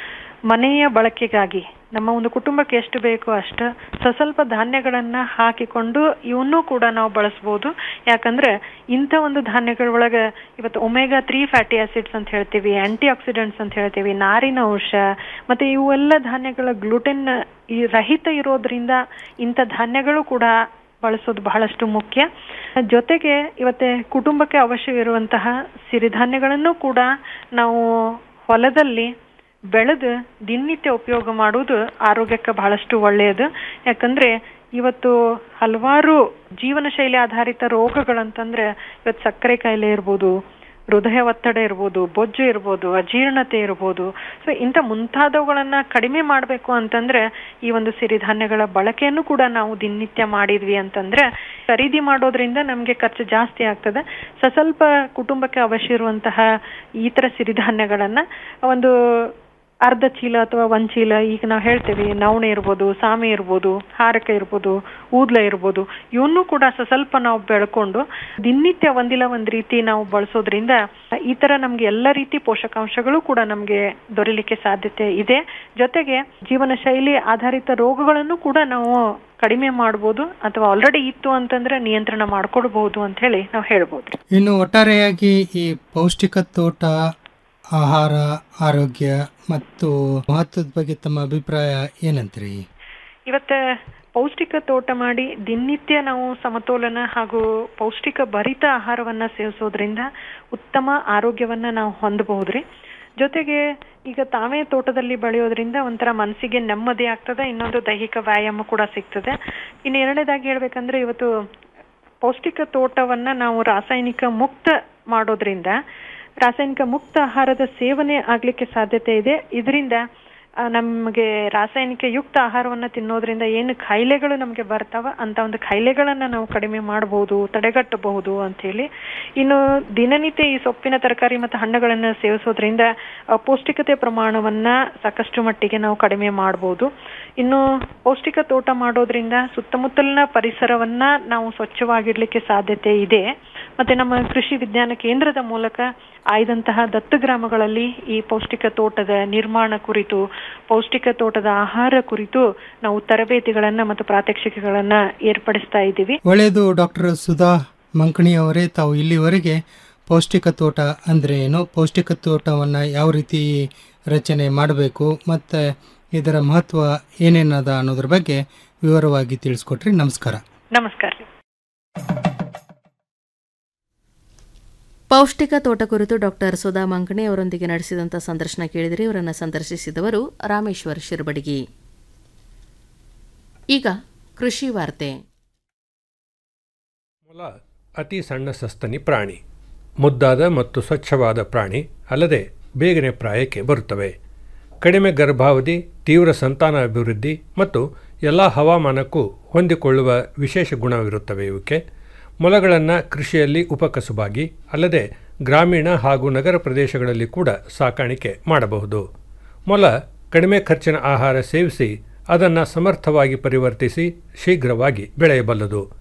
ಮನೆಯ ಬಳಕೆಗಾಗಿ ನಮ್ಮ ಒಂದು ಕುಟುಂಬಕ್ಕೆ ಎಷ್ಟು ಬೇಕೋ ಅಷ್ಟು ಸಸ್ವಲ್ಪ ಧಾನ್ಯಗಳನ್ನ ಹಾಕಿಕೊಂಡು ಇವನ್ನೂ ಕೂಡ ನಾವು ಬಳಸ್ಬೋದು ಯಾಕಂದ್ರೆ ಇಂಥ ಒಂದು ಧಾನ್ಯಗಳ ಒಳಗೆ ಇವತ್ತು ಒಮೆಗಾ ತ್ರೀ ಫ್ಯಾಟಿ ಆಸಿಡ್ಸ್ ಅಂತ ಹೇಳ್ತೀವಿ ಆಂಟಿ ಆಕ್ಸಿಡೆಂಟ್ಸ್ ಅಂತ ಹೇಳ್ತೀವಿ ನಾರಿನ ಅಂಶ ಮತ್ತೆ ಇವೆಲ್ಲ ಧಾನ್ಯಗಳ ಗ್ಲುಟೆನ್ ಈ ರಹಿತ ಇರೋದ್ರಿಂದ ಇಂಥ ಧಾನ್ಯಗಳು ಕೂಡ ಬಳಸೋದು ಬಹಳಷ್ಟು ಮುಖ್ಯ ಜೊತೆಗೆ ಇವತ್ತೆ ಕುಟುಂಬಕ್ಕೆ ಅವಶ್ಯವಿರುವಂತಹ ಸಿರಿಧಾನ್ಯಗಳನ್ನು ಕೂಡ ನಾವು ಹೊಲದಲ್ಲಿ ಬೆಳೆದು ದಿನನಿತ್ಯ ಉಪಯೋಗ ಮಾಡುವುದು ಆರೋಗ್ಯಕ್ಕೆ ಬಹಳಷ್ಟು ಒಳ್ಳೆಯದು ಯಾಕಂದ್ರೆ ಇವತ್ತು ಹಲವಾರು ಜೀವನ ಶೈಲಿ ಆಧಾರಿತ ರೋಗಗಳಂತಂದ್ರೆ ಇವತ್ತು ಸಕ್ಕರೆ ಕಾಯಿಲೆ ಇರ್ಬೋದು ಹೃದಯ ಒತ್ತಡ ಇರ್ಬೋದು ಬೊಜ್ಜು ಇರ್ಬೋದು ಅಜೀರ್ಣತೆ ಇರ್ಬೋದು ಸೊ ಇಂಥ ಮುಂತಾದವುಗಳನ್ನ ಕಡಿಮೆ ಮಾಡಬೇಕು ಅಂತಂದ್ರೆ ಈ ಒಂದು ಸಿರಿಧಾನ್ಯಗಳ ಬಳಕೆಯನ್ನು ಕೂಡ ನಾವು ದಿನನಿತ್ಯ ಮಾಡಿದ್ವಿ ಅಂತಂದ್ರೆ ಖರೀದಿ ಮಾಡೋದ್ರಿಂದ ನಮಗೆ ಖರ್ಚು ಜಾಸ್ತಿ ಆಗ್ತದೆ ಸ್ವಲ್ಪ ಕುಟುಂಬಕ್ಕೆ ಅವಶ್ಯ ಇರುವಂತಹ ಈ ತರ ಸಿರಿಧಾನ್ಯಗಳನ್ನ ಒಂದು ಅರ್ಧ ಚೀಲ ಅಥವಾ ಒಂದ್ ಚೀಲ ಈಗ ನಾವು ಹೇಳ್ತೇವೆ ನವಣೆ ಇರ್ಬೋದು ಸಾಮೆ ಇರ್ಬೋದು ಹಾರಕ ಇರ್ಬೋದು ಊದ್ಲ ಇರ್ಬೋದು ಇವನ್ನೂ ಕೂಡ ಸ್ವಲ್ಪ ನಾವು ಬೆಳ್ಕೊಂಡು ದಿನನಿತ್ಯ ಒಂದಿಲ್ಲ ಒಂದ್ ರೀತಿ ನಾವು ಬಳಸೋದ್ರಿಂದ ಈ ತರ ನಮ್ಗೆ ಎಲ್ಲ ರೀತಿ ಪೋಷಕಾಂಶಗಳು ಕೂಡ ನಮ್ಗೆ ದೊರೆಯಲಿಕ್ಕೆ ಸಾಧ್ಯತೆ ಇದೆ ಜೊತೆಗೆ ಜೀವನ ಶೈಲಿ ಆಧಾರಿತ ರೋಗಗಳನ್ನು ಕೂಡ ನಾವು ಕಡಿಮೆ ಮಾಡ್ಬೋದು ಅಥವಾ ಆಲ್ರೆಡಿ ಇತ್ತು ಅಂತಂದ್ರೆ ನಿಯಂತ್ರಣ ಮಾಡ್ಕೊಳ್ಬಹುದು ಅಂತ ಹೇಳಿ ನಾವು ಹೇಳ್ಬೋದು ಇನ್ನು ಒಟ್ಟಾರೆಯಾಗಿ ಈ ಪೌಷ್ಟಿಕ ತೋಟ ಆಹಾರ ಆರೋಗ್ಯ ಮತ್ತು ಮಹತ್ವದ ಬಗ್ಗೆ ತಮ್ಮ ಅಭಿಪ್ರಾಯ ಏನಂತೀರಿ ಇವತ್ತ ಪೌಷ್ಟಿಕ ತೋಟ ಮಾಡಿ ದಿನನಿತ್ಯ ನಾವು ಸಮತೋಲನ ಹಾಗೂ ಪೌಷ್ಟಿಕ ಭರಿತ ಆಹಾರವನ್ನ ಸೇವಿಸೋದ್ರಿಂದ ಉತ್ತಮ ಆರೋಗ್ಯವನ್ನ ನಾವು ಹೊಂದಬಹುದ್ರಿ ಜೊತೆಗೆ ಈಗ ತಾವೇ ತೋಟದಲ್ಲಿ ಬೆಳೆಯೋದ್ರಿಂದ ಒಂಥರ ಮನಸ್ಸಿಗೆ ನೆಮ್ಮದಿ ಆಗ್ತದೆ ಇನ್ನೊಂದು ದೈಹಿಕ ವ್ಯಾಯಾಮ ಕೂಡ ಸಿಗ್ತದೆ ಇನ್ನು ಎರಡನೇದಾಗಿ ಹೇಳ್ಬೇಕಂದ್ರೆ ಇವತ್ತು ಪೌಷ್ಟಿಕ ತೋಟವನ್ನ ನಾವು ರಾಸಾಯನಿಕ ಮುಕ್ತ ಮಾಡೋದ್ರಿಂದ ರಾಸಾಯನಿಕ ಮುಕ್ತ ಆಹಾರದ ಸೇವನೆ ಆಗ್ಲಿಕ್ಕೆ ಸಾಧ್ಯತೆ ಇದೆ ಇದರಿಂದ ನಮಗೆ ರಾಸಾಯನಿಕ ಯುಕ್ತ ಆಹಾರವನ್ನ ತಿನ್ನೋದ್ರಿಂದ ಏನು ಕಾಯಿಲೆಗಳು ನಮಗೆ ಬರ್ತಾವ ಅಂತ ಒಂದು ಕಾಯಿಲೆಗಳನ್ನ ನಾವು ಕಡಿಮೆ ಮಾಡಬಹುದು ತಡೆಗಟ್ಟಬಹುದು ಅಂತ ಹೇಳಿ ಇನ್ನು ದಿನನಿತ್ಯ ಈ ಸೊಪ್ಪಿನ ತರಕಾರಿ ಮತ್ತು ಹಣ್ಣುಗಳನ್ನ ಸೇವಿಸೋದ್ರಿಂದ ಪೌಷ್ಟಿಕತೆ ಪ್ರಮಾಣವನ್ನ ಸಾಕಷ್ಟು ಮಟ್ಟಿಗೆ ನಾವು ಕಡಿಮೆ ಮಾಡಬಹುದು ಇನ್ನು ಪೌಷ್ಟಿಕ ತೋಟ ಮಾಡೋದ್ರಿಂದ ಸುತ್ತಮುತ್ತಲಿನ ಪರಿಸರವನ್ನ ನಾವು ಸ್ವಚ್ಛವಾಗಿಡ್ಲಿಕ್ಕೆ ಸಾಧ್ಯತೆ ಇದೆ ಮತ್ತೆ ನಮ್ಮ ಕೃಷಿ ವಿಜ್ಞಾನ ಕೇಂದ್ರದ ಮೂಲಕ ಆಯ್ದಂತಹ ದತ್ತು ಗ್ರಾಮಗಳಲ್ಲಿ ಈ ಪೌಷ್ಟಿಕ ತೋಟದ ನಿರ್ಮಾಣ ಕುರಿತು ಪೌಷ್ಟಿಕ ತೋಟದ ಆಹಾರ ಕುರಿತು ನಾವು ತರಬೇತಿಗಳನ್ನ ಮತ್ತು ಪ್ರಾತ್ಯಕ್ಷಿಕೆಗಳನ್ನ ಏರ್ಪಡಿಸ್ತಾ ಇದ್ದೀವಿ ಒಳ್ಳೆಯದು ಡಾಕ್ಟರ್ ಸುಧಾ ಮಂಕಣಿ ಅವರೇ ತಾವು ಇಲ್ಲಿವರೆಗೆ ಪೌಷ್ಟಿಕ ತೋಟ ಅಂದರೆ ಏನು ಪೌಷ್ಟಿಕ ತೋಟವನ್ನು ಯಾವ ರೀತಿ ರಚನೆ ಮಾಡಬೇಕು ಮತ್ತು ಇದರ ಮಹತ್ವ ಏನೇನದ ಅನ್ನೋದ್ರ ಬಗ್ಗೆ ವಿವರವಾಗಿ ತಿಳಿಸ್ಕೊಟ್ರಿ ನಮಸ್ಕಾರ ನಮಸ್ಕಾರ ಪೌಷ್ಟಿಕ ತೋಟ ಕುರಿತು ಡಾಕ್ಟರ್ ಸುಧಾ ಮಂಕಣಿ ಅವರೊಂದಿಗೆ ನಡೆಸಿದಂಥ ಸಂದರ್ಶನ ಕೇಳಿದರೆ ಇವರನ್ನು ಸಂದರ್ಶಿಸಿದವರು ರಾಮೇಶ್ವರ್ ಶಿರ್ಬಡಗಿ ಈಗ ಕೃಷಿ ವಾರ್ತೆ ಮೊಲ ಅತಿ ಸಣ್ಣ ಸಸ್ತನಿ ಪ್ರಾಣಿ ಮುದ್ದಾದ ಮತ್ತು ಸ್ವಚ್ಛವಾದ ಪ್ರಾಣಿ ಅಲ್ಲದೆ ಬೇಗನೆ ಪ್ರಾಯಕ್ಕೆ ಬರುತ್ತವೆ ಕಡಿಮೆ ಗರ್ಭಾವಧಿ ತೀವ್ರ ಸಂತಾನ ಅಭಿವೃದ್ಧಿ ಮತ್ತು ಎಲ್ಲ ಹವಾಮಾನಕ್ಕೂ ಹೊಂದಿಕೊಳ್ಳುವ ವಿಶೇಷ ಗುಣವಿರುತ್ತವೆ ಇವಕ್ಕೆ ಮೊಲಗಳನ್ನು ಕೃಷಿಯಲ್ಲಿ ಉಪಕಸುಬಾಗಿ ಅಲ್ಲದೆ ಗ್ರಾಮೀಣ ಹಾಗೂ ನಗರ ಪ್ರದೇಶಗಳಲ್ಲಿ ಕೂಡ ಸಾಕಾಣಿಕೆ ಮಾಡಬಹುದು ಮೊಲ ಕಡಿಮೆ ಖರ್ಚಿನ ಆಹಾರ ಸೇವಿಸಿ ಅದನ್ನು ಸಮರ್ಥವಾಗಿ ಪರಿವರ್ತಿಸಿ ಶೀಘ್ರವಾಗಿ ಬೆಳೆಯಬಲ್ಲದು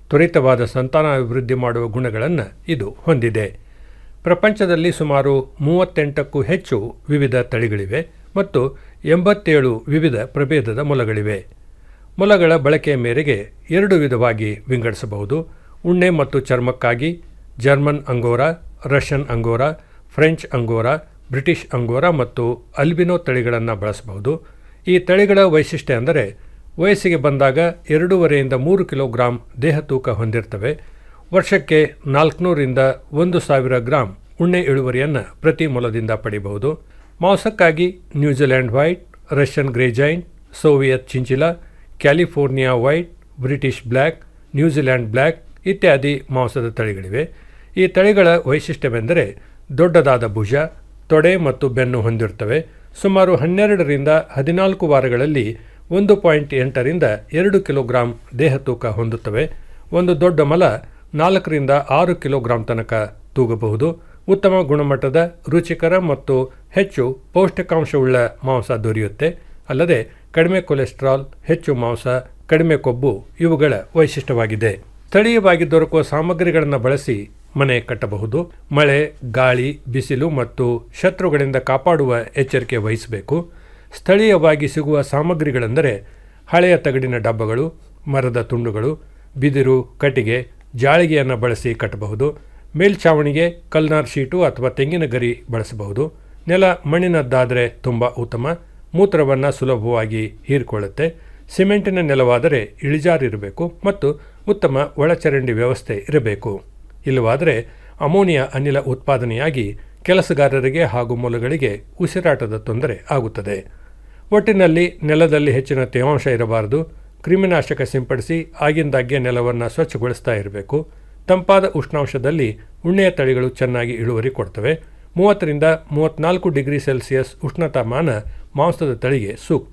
ತ್ವರಿತವಾದ ಸಂತಾನಾಭಿವೃದ್ಧಿ ಮಾಡುವ ಗುಣಗಳನ್ನು ಇದು ಹೊಂದಿದೆ ಪ್ರಪಂಚದಲ್ಲಿ ಸುಮಾರು ಮೂವತ್ತೆಂಟಕ್ಕೂ ಹೆಚ್ಚು ವಿವಿಧ ತಳಿಗಳಿವೆ ಮತ್ತು ಎಂಬತ್ತೇಳು ವಿವಿಧ ಪ್ರಭೇದದ ಮೊಲಗಳಿವೆ ಮೊಲಗಳ ಬಳಕೆಯ ಮೇರೆಗೆ ಎರಡು ವಿಧವಾಗಿ ವಿಂಗಡಿಸಬಹುದು ಉಣ್ಣೆ ಮತ್ತು ಚರ್ಮಕ್ಕಾಗಿ German Angora Russian Angora French Angora British Angora ಮತ್ತು ಅಲ್ಬಿನೋ ತಳಿಗಳನ್ನು ಬಳಸಬಹುದು ಈ ತಳಿಗಳ ವೈಶಿಷ್ಟ್ಯ ಅಂದರೆ ವಯಸ್ಸಿಗೆ ಬಂದಾಗ ಎರಡೂವರೆಯಿಂದ ಮೂರು ಕಿಲೋಗ್ರಾಂ ದೇಹ ತೂಕ ಹೊಂದಿರ್ತವೆ ವರ್ಷಕ್ಕೆ ನಾಲ್ಕುನೂರಿಂದ ಒಂದು ಸಾವಿರ ಗ್ರಾಂ ಉಣ್ಣೆ ಇಳುವರಿಯನ್ನು ಪ್ರತಿ ಮೊಲದಿಂದ ಪಡೆಯಬಹುದು ಮಾಂಸಕ್ಕಾಗಿ New Zealand white Russian grey giant Soviet chinchilla California white British black New Zealand black ಇತ್ಯಾದಿ ಮಾಂಸದ ತಳಿಗಳಿವೆ ಈ ತಳಿಗಳ ವೈಶಿಷ್ಟ್ಯವೆಂದರೆ ದೊಡ್ಡದಾದ ಭುಜ ತೊಡೆ ಮತ್ತು ಬೆನ್ನು ಹೊಂದಿರುತ್ತವೆ ಸುಮಾರು ಹನ್ನೆರಡರಿಂದ ಹದಿನಾಲ್ಕು ವಾರಗಳಲ್ಲಿ ಒಂದು ಪಾಯಿಂಟ್ ಎಂಟರಿಂದ ಎರಡು ಕಿಲೋಗ್ರಾಂ ದೇಹ ತೂಕ ಹೊಂದುತ್ತವೆ ಒಂದು ದೊಡ್ಡ ಮಲ ನಾಲ್ಕರಿಂದ ಆರು ಕಿಲೋಗ್ರಾಂ ತನಕ ತೂಗಬಹುದು ಉತ್ತಮ ಗುಣಮಟ್ಟದ ರುಚಿಕರ ಮತ್ತು ಹೆಚ್ಚು ಪೌಷ್ಟಿಕಾಂಶವುಳ್ಳ ಮಾಂಸ ದೊರೆಯುತ್ತೆ ಅಲ್ಲದೆ ಕಡಿಮೆ ಕೊಲೆಸ್ಟ್ರಾಲ್ ಹೆಚ್ಚು ಮಾಂಸ ಕಡಿಮೆ ಕೊಬ್ಬು ಇವುಗಳ ವೈಶಿಷ್ಟ್ಯವಾಗಿದೆ ಸ್ಥಳೀಯವಾಗಿ ದೊರಕುವ ಸಾಮಗ್ರಿಗಳನ್ನು ಬಳಸಿ ಮನೆ ಕಟ್ಟಬಹುದು ಮಳೆ ಗಾಳಿ ಬಿಸಿಲು ಮತ್ತು ಶತ್ರುಗಳಿಂದ ಕಾಪಾಡುವ ಎಚ್ಚರಿಕೆ ವಹಿಸಬೇಕು ಸ್ಥಳೀಯವಾಗಿ ಸಿಗುವ ಸಾಮಗ್ರಿಗಳೆಂದರೆ ಹಳೆಯ ತಗಡಿನ ಡಬ್ಬಗಳು ಮರದ ತುಂಡುಗಳು ಬಿದಿರು ಕಟ್ಟಿಗೆ ಜಾಳಿಗೆಯನ್ನು ಬಳಸಿ ಕಟ್ಟಬಹುದು ಮೇಲ್ಛಾವಣಿಗೆ ಕಲ್ನಾರ್ ಶೀಟು ಅಥವಾ ತೆಂಗಿನ ಗರಿ ಬಳಸಬಹುದು ನೆಲ ಮಣ್ಣಿನದ್ದಾದರೆ ತುಂಬ ಉತ್ತಮ ಮೂತ್ರವನ್ನು ಸುಲಭವಾಗಿ ಹೀರಿಕೊಳ್ಳುತ್ತೆ ಸಿಮೆಂಟಿನ ನೆಲವಾದರೆ ಇಳಿಜಾರಿರಬೇಕು ಮತ್ತು ಉತ್ತಮ ಒಳಚರಂಡಿ ವ್ಯವಸ್ಥೆ ಇರಬೇಕು ಇಲ್ಲವಾದರೆ ಅಮೋನಿಯಾ ಅನಿಲ ಉತ್ಪಾದನೆಯಾಗಿ ಕೆಲಸಗಾರರಿಗೆ ಹಾಗೂ ಮೊಲಗಳಿಗೆ ಉಸಿರಾಟದ ತೊಂದರೆ ಆಗುತ್ತದೆ ಒಟ್ಟಿನಲ್ಲಿ ನೆಲದಲ್ಲಿ ಹೆಚ್ಚಿನ ತೇವಾಂಶ ಇರಬಾರದು ಕ್ರಿಮಿನಾಶಕ ಸಿಂಪಡಿಸಿ ಆಗಿಂದಾಗ್ಗೆ ನೆಲವನ್ನು ಸ್ವಚ್ಛಗೊಳಿಸ್ತಾ ಇರಬೇಕು ತಂಪಾದ ಉಷ್ಣಾಂಶದಲ್ಲಿ ಉಣ್ಣೆಯ ತಳಿಗಳು ಚೆನ್ನಾಗಿ ಇಳುವರಿ ಕೊಡ್ತವೆ ಮೂವತ್ತರಿಂದ ಮೂವತ್ತ್ನಾಲ್ಕು ಡಿಗ್ರಿ ಸೆಲ್ಸಿಯಸ್ ಉಷ್ಣತಾಮಾನ ಮಾಂಸದ ತಳಿಗೆ ಸೂಕ್ತ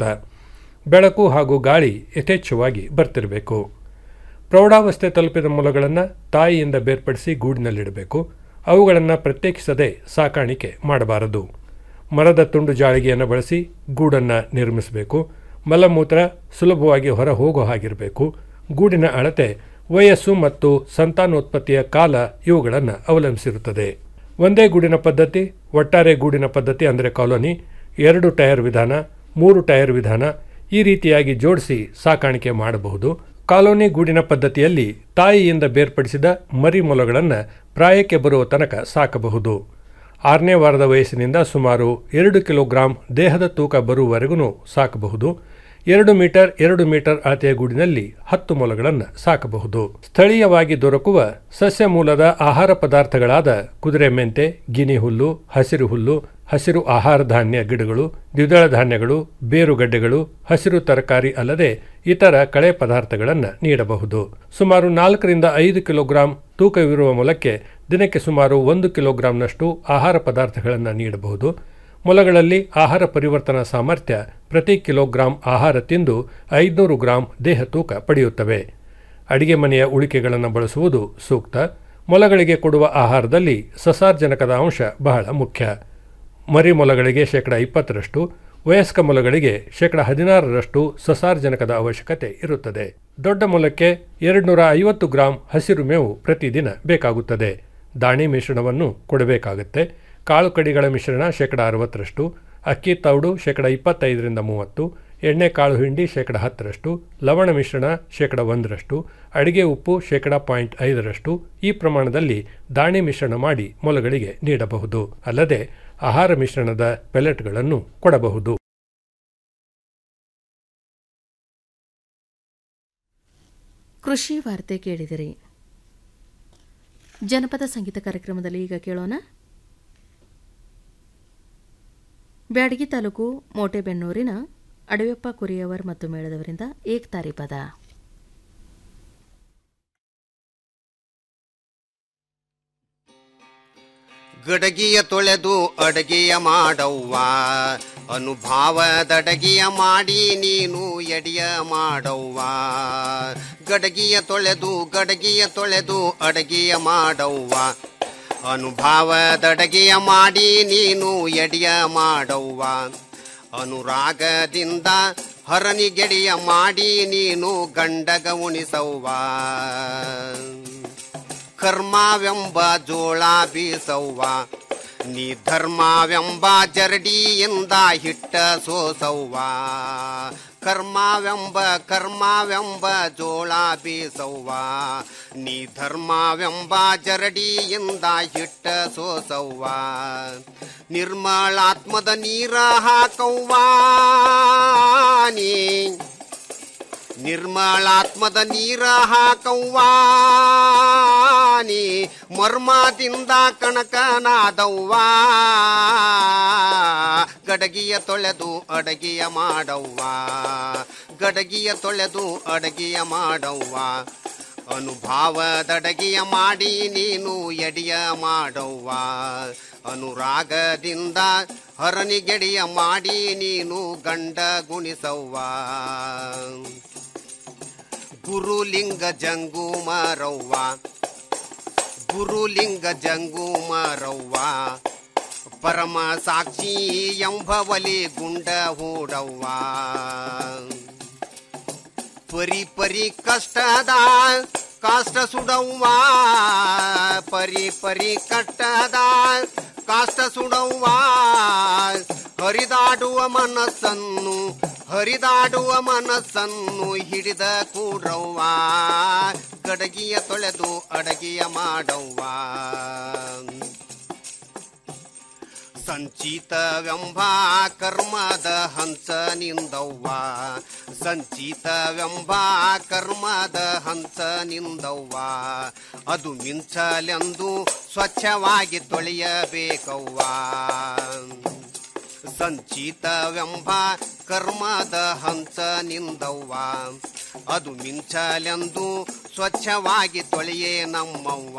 ಬೆಳಕು ಹಾಗೂ ಗಾಳಿ ಯಥೇಚ್ಛವಾಗಿ ಬರ್ತಿರಬೇಕು ಪ್ರೌಢಾವಸ್ಥೆ ತಲುಪಿದ ಮೊಲಗಳನ್ನು ತಾಯಿಯಿಂದ ಬೇರ್ಪಡಿಸಿ ಗೂಡಿನಲ್ಲಿಡಬೇಕು ಅವುಗಳನ್ನು ಪ್ರತ್ಯೇಕಿಸದೆ ಸಾಕಾಣಿಕೆ ಮಾಡಬಾರದು ಮರದ ತುಂಡು ಜಾಳಿಗೆಯನ್ನು ಬಳಸಿ ಗೂಡನ್ನು ನಿರ್ಮಿಸಬೇಕು ಮಲಮೂತ್ರ ಸುಲಭವಾಗಿ ಹೊರ ಹೋಗೋ ಹಾಗಿರಬೇಕು ಗೂಡಿನ ಅಳತೆ ವಯಸ್ಸು ಮತ್ತು ಸಂತಾನೋತ್ಪತ್ತಿಯ ಕಾಲ ಇವುಗಳನ್ನು ಅವಲಂಬಿಸಿರುತ್ತದೆ ಒಂದೇ ಗೂಡಿನ ಪದ್ಧತಿ ಒಟ್ಟಾರೆ ಗೂಡಿನ ಪದ್ಧತಿ ಅಂದರೆ ಕಾಲೋನಿ ಎರಡು ಟೈರ್ ವಿಧಾನ ಮೂರು ಟೈರ್ ವಿಧಾನ ಈ ರೀತಿಯಾಗಿ ಜೋಡಿಸಿ ಸಾಕಾಣಿಕೆ ಮಾಡಬಹುದು ಕಾಲೋನಿ ಗೂಡಿನ ಪದ್ಧತಿಯಲ್ಲಿ ತಾಯಿಯಿಂದ ಬೇರ್ಪಡಿಸಿದ ಮರಿ ಮೊಲಗಳನ್ನು ಪ್ರಾಯಕ್ಕೆ ಬರುವ ತನಕ ಸಾಕಬಹುದು ಆರನೇ ವಾರದ ವಯಸ್ಸಿನಿಂದ ಸುಮಾರು ಎರಡು ಕಿಲೋಗ್ರಾಂ ದೇಹದ ತೂಕ ಬರುವವರೆಗೂ ಸಾಕಬಹುದು ಎರಡು ಮೀಟರ್ ಎರಡು ಮೀಟರ್ ಅಳತೆಯ ಗೂಡಿನಲ್ಲಿ ಹತ್ತು ಮೊಲಗಳನ್ನು ಸಾಕಬಹುದು ಸ್ಥಳೀಯವಾಗಿ ದೊರಕುವ ಸಸ್ಯ ಮೂಲದ ಆಹಾರ ಪದಾರ್ಥಗಳಾದ ಕುದುರೆ ಮೆಂತೆ ಗಿನಿ ಹುಲ್ಲು ಹಸಿರು ಹುಲ್ಲು ಹಸಿರು ಆಹಾರ ಧಾನ್ಯ ಗಿಡಗಳು ದ್ವಿದಳ ಧಾನ್ಯಗಳು ಬೇರುಗಡ್ಡೆಗಳು ಹಸಿರು ತರಕಾರಿ ಅಲ್ಲದೆ ಇತರ ಕಳೆ ಪದಾರ್ಥಗಳನ್ನು ನೀಡಬಹುದು ಸುಮಾರು ನಾಲ್ಕರಿಂದ ಐದು ಕಿಲೋಗ್ರಾಂ ತೂಕವಿರುವ ಮೊಲಕ್ಕೆ ದಿನಕ್ಕೆ ಸುಮಾರು ಒಂದು ಕಿಲೋಗ್ರಾಂನಷ್ಟು ಆಹಾರ ಪದಾರ್ಥಗಳನ್ನು ನೀಡಬಹುದು ಮೊಲಗಳಲ್ಲಿ ಆಹಾರ ಪರಿವರ್ತನಾ ಸಾಮರ್ಥ್ಯ ಪ್ರತಿ ಕಿಲೋಗ್ರಾಂ ಆಹಾರ ತಿಂದು ಐದುನೂರು ಗ್ರಾಂ ದೇಹ ತೂಕ ಪಡೆಯುತ್ತವೆ ಅಡಿಗೆ ಮನೆಯ ಉಳಿಕೆಗಳನ್ನು ಬಳಸುವುದು ಸೂಕ್ತ ಮೊಲಗಳಿಗೆ ಕೊಡುವ ಆಹಾರದಲ್ಲಿ ಸಸಾರ್ಜನಕದ ಅಂಶ ಬಹಳ ಮುಖ್ಯ ಮರಿ ಮೊಲಗಳಿಗೆ ಶೇಕಡ ಇಪ್ಪತ್ತರಷ್ಟು ವಯಸ್ಕ ಮೊಲಗಳಿಗೆ ಶೇಕಡ ಹದಿನಾರರಷ್ಟು ಸಸಾರ್ಜನಕದ ಅವಶ್ಯಕತೆ ಇರುತ್ತದೆ ದೊಡ್ಡ ಮೊಲಕ್ಕೆ ಎರಡುನೂರ ಐವತ್ತು ಗ್ರಾಂ ಹಸಿರು ಮೇವು ಪ್ರತಿದಿನ ಬೇಕಾಗುತ್ತದೆ ದಾಣಿ ಮಿಶ್ರಣವನ್ನು ಕೊಡಬೇಕಾಗುತ್ತೆ ಕಾಳು ಕಡಿಗಳ ಮಿಶ್ರಣ ಶೇಕಡ ಅರವತ್ತರಷ್ಟು ಅಕ್ಕಿ ತೌಡು ಶೇಕಡ ಇಪ್ಪತ್ತೈದರಿಂದ ಮೂವತ್ತು ಎಣ್ಣೆ ಕಾಳು ಹಿಂಡಿ ಶೇಕಡ ಹತ್ತರಷ್ಟು ಲವಣ ಮಿಶ್ರಣ ಶೇಕಡ ಒಂದರಷ್ಟು ಅಡಿಗೆ ಉಪ್ಪು ಶೇಕಡ ಪಾಯಿಂಟ್ ಐದರಷ್ಟು ಈ ಪ್ರಮಾಣದಲ್ಲಿ ದಾಣಿ ಮಿಶ್ರಣ ಮಾಡಿ ಮೊಲಗಳಿಗೆ ನೀಡಬಹುದು ಅಲ್ಲದೆ ಆಹಾರ ಮಿಶ್ರಣದ ಪೆಲೆಟ್ಗಳನ್ನು ಕೊಡಬಹುದು ಕೃಷಿ ವಾರ್ತೆ ಕೇಳಿದಿರಿ ಜನಪದ ಸಂಗೀತ ಕಾರ್ಯಕ್ರಮದಲ್ಲಿ ಈಗ ಕೇಳೋಣ ಬ್ಯಾಡಗಿ ತಾಲೂಕು ಮೋಟೆಬೆನ್ನೂರಿನ ಅಡವೆಪ್ಪ ಕುರಿಯವರ್ ಮತ್ತು ಮೇಳದವರಿಂದ ಏಕ್ತಾರಿ ಪದ ಗಡಗಿಯ ತೊಳೆದು ಅಡಗೆಯ ಮಾಡವ್ವ ಅನುಭಾವದಡಗಿಯ ಮಾಡಿ ನೀನು ಎಡಿಯ ಮಾಡವ್ವ ಗಡಗಿಯ ತೊಳೆದು ಗಡಗಿಯ ತೊಳೆದು ಅಡಗೆಯ ಮಾಡವ್ವ ಅನುಭಾವದಡಗೆಯ ಮಾಡಿ ನೀನು ಎಡಿಯ ಮಾಡವ್ವ ಅನುರಾಗದಿಂದ ಹರನಿಗೆಡಿಯ ಮಾಡಿ ನೀನು ಗಂಡಗ ಉಣಿಸವ್ವ ಕರ್ಮವೆಂಬ ಜೋಳ ಬೀಸವ್ವ ನೀ ಧರ್ಮವೆಂಬ ಜರಡಿಯಿಂದ ಹಿಟ್ಟ ಸೋಸವ್ವ ಕರ್ಮವೆಂಬ ಕರ್ಮವೆಂಬ ಜೋಳ ಬೀಸವ್ವ ನೀ ಧರ್ಮವೆಂಬ ಜರಡಿಯಿಂದ ಹಿಟ್ಟ ಸೋಸವ್ವ ನಿರ್ಮಲಾತ್ಮದ ನೀರ ಹಾಕವ್ವ ನೀ ನಿರ್ಮಲಾತ್ಮದ ನೀರ ಹಾಕವ್ವಾ ನೀ ಮರ್ಮದಿಂದ ಕಣಕನಾದವ್ವಾ ಗಡಗಿಯ ತೊಳೆದು ಅಡಗಿಯ ಮಾಡವ್ವಾ ಗಡಗಿಯ ತೊಳೆದು ಅಡಗಿಯ ಮಾಡವ್ವಾ ಅನುಭಾವದಡಗಿಯ ಮಾಡಿ ನೀನು ಎಡಿಯ ಮಾಡವ್ವ ಅನುರಾಗದಿಂದ ಹರನಿಗೆಡಿಯ ಮಾಡಿ ನೀನು ಗಂಡ ಗುಣಿಸವ್ವ ಗುರುಲಿಂಗ ಜಂಗೂಮರವ್ವ ಗುರುಲಿಂಗ ಜಂಗೂಮರವ್ವ ಪರಮ ಸಾಕ್ಷಿ ಎಂಬವಲಿ ಗುಂಡ ಹೂಡವ್ವ ಪರಿ ಪರಿ ಕಷ್ಟದ ಕಾಷ್ಟ ಸುಡವ್ವ ಪರಿ ಪರಿ ಕಟ್ಟದ ಕಾಷ್ಟ ಸುಡವ್ವ ಹರಿದಾಡುವ ಮನಸ್ಸನ್ನು ಹರಿದಾಡುವ ಮನಸ್ಸನ್ನು ಹಿಡಿದ ಕೂಡ್ರವ್ವ ಗಡಗಿಯ ತೊಳೆದು ಅಡಗಿಯ ಮಾಡವ್ವ ಸಂಚಿತವೆಂಬ ಕರ್ಮದ ಹಂಸ ನಿಂದವ್ವ ಸಂಚಿತವೆಂಬ ಕರ್ಮದ ಹಂಸ ನಿಂದವ್ವ ಅದು ಮಿಂಚಲೆಂದು ಸ್ವಚ್ಛವಾಗಿ ತೊಳೆಯಬೇಕವ್ವ ಸಂಚಿತವೆಂಬ ಕರ್ಮದ ಹಂಸ ನಿಂದವ್ವ ಅದು ಮಿಂಚಲೆಂದು ಸ್ವಚ್ಛವಾಗಿ ತೊಳೆಯೇ ನಮ್ಮವ್ವ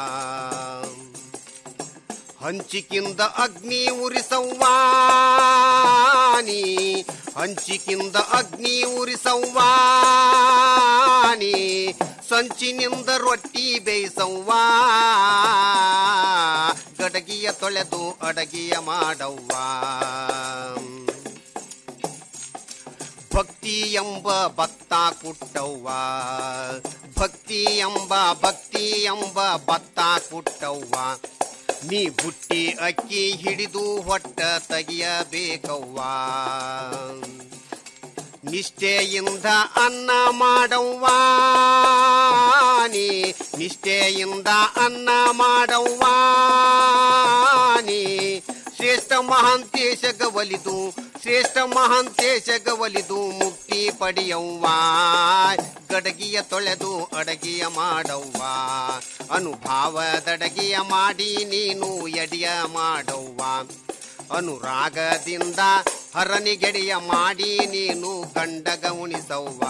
ಹಂಚಿಕಿಂದ ಅಗ್ನಿ ಉರಿಸವ್ವಾ ನೀ ಹಂಚಿಕಿಂದ ಅಗ್ನಿ ಉರಿಸವ್ವಾ ನೀ ಸಂಚಿನಿಂದ ರೊಟ್ಟಿ ಬೇಯಿಸವ್ವಾ ಗಡಗಿಯ ತೊಳೆದು ಅಡಗಿಯ ಮಾಡವ್ವಾ ಭಕ್ತಿ ಎಂಬ ಭಕ್ತ ಕುಟ್ಟವ್ವ ಭಕ್ತಿ ಎಂಬ ಭಕ್ತಿ ಎಂಬ ಭತ್ತ ಕುಟ್ಟವ್ವ ನೀ ಬುಟ್ಟಿ ಅಕ್ಕಿ ಹಿಡಿದು ಹೊಟ್ಟ ತೆಗಿಯಬೇಕವ್ವ ನಿಷ್ಠೆಯಿಂದ ಅನ್ನ ಮಾಡವ್ವ ನೀ ನಿಷ್ಠೆಯಿಂದ ಅನ್ನ ಮಾಡವ್ವ ನೀ ಶ್ರೇಷ್ಠ ಮಹಾಂತೇಶ ಒಲಿದು ಶ್ರೇಷ್ಠ ಮಹಾಂತೇಶ ಒಲಿದು ಮುಕ್ತಿ ಪಡೆಯವ್ವ ಗಡಗಿಯ ತೊಳೆದು ಅಡಗಿಯ ಮಾಡವ್ವ ಅನುಭಾವದಡಗಿಯ ಮಾಡಿ ನೀನು ಎಡಿಯ ಮಾಡವ್ವ ಅನುರಾಗದಿಂದ ಹರನಿಗೆಡೆಯ ಮಾಡಿ ನೀನು ಗಂಡಗ ಉಣಿಸವ್ವ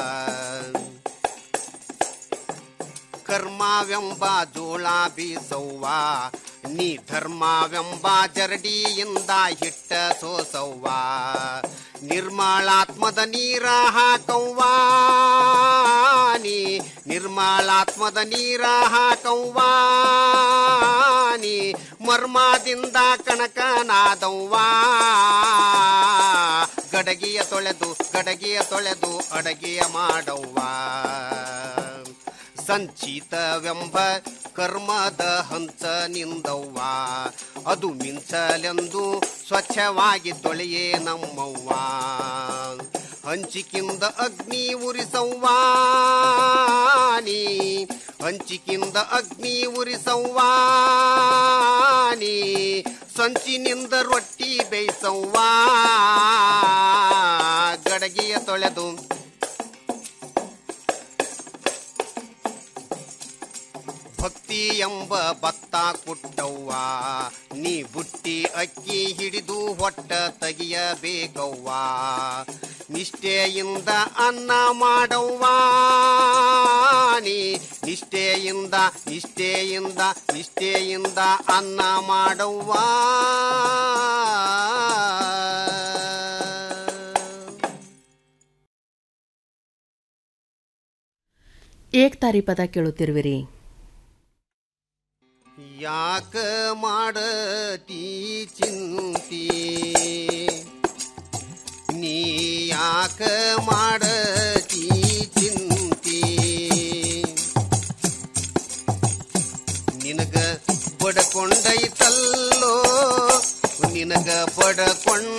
ಕರ್ಮವೆಂಬ ಜೋಳ ಬೀಸವ್ವ ನೀ ಧರ್ಮವೆಂಬ ಜರಡಿಯಿಂದ ಹಿಟ್ಟ ಸೋಸವ್ವ ನಿರ್ಮಲಾತ್ಮದ ನೀರ ಹಾಕವ್ವ ನೀ ನಿರ್ಮಲಾತ್ಮದ ನೀರ ಹಾಕವ್ವ ನೀ ಮರ್ಮದಿಂದ ಕಣಕನಾದವ್ವ ಗಡಗಿಯ ತೊಳೆದು ಗಡಗಿಯ ತೊಳೆದು ಅಡಗಿಯ ಮಾಡವ್ವ ಸಂಚಿತವೆಂಬ ಕರ್ಮದ ಹಂಸ ನಿಂದವ್ವ ಅದು ಮಿಂಚಲೆಂದು ಸ್ವಚ್ಛವಾಗಿ ತೊಳೆಯೇ ನಮ್ಮವ್ವ ಹಂಚಿಕಿಂದ ಅಗ್ನಿ ಉರಿಸವ್ವ ನೀ ಹಂಚಿಕಿಂದ ಅಗ್ನಿ ಉರಿಸವ್ವ ನೀ ಸಂಚಿನಿಂದ ರೊಟ್ಟಿ ಬೇಯಿಸವ್ವ ಗಡಗಿಯ ತೊಳೆದು ಭಕ್ತಿ ಎಂಬ ಭತ್ತ ಕುಟ್ಟವ್ವ ನೀ ಬುಟ್ಟಿ ಅಕ್ಕಿ ಹಿಡಿದು ಹೊಟ್ಟ ತೆಗಿಯಬೇಕವ್ವ ನಿಷ್ಠೆಯಿಂದ ಅನ್ನ ಮಾಡವ್ವ ನೀ ನಿಷ್ಠೆಯಿಂದ ನಿಷ್ಠೆಯಿಂದ ನಿಷ್ಠೆಯಿಂದ ಅನ್ನ ಮಾಡವ್ವ ಏಕ್ತಾರಿ ಪದ ಕೇಳುತ್ತಿರುವಿರಿ ಯಾಕ ಮಾಡತಿ ಚಿಂತಿ ನೀ ಯಾ ಯಾಕ ಮಾಡ ಚಿಂತಿ ನಿನಗ ಬಡಕೊಂಡೈತಲ್ಲೋ ನಿನಗ ಬಡಕೊಂಡ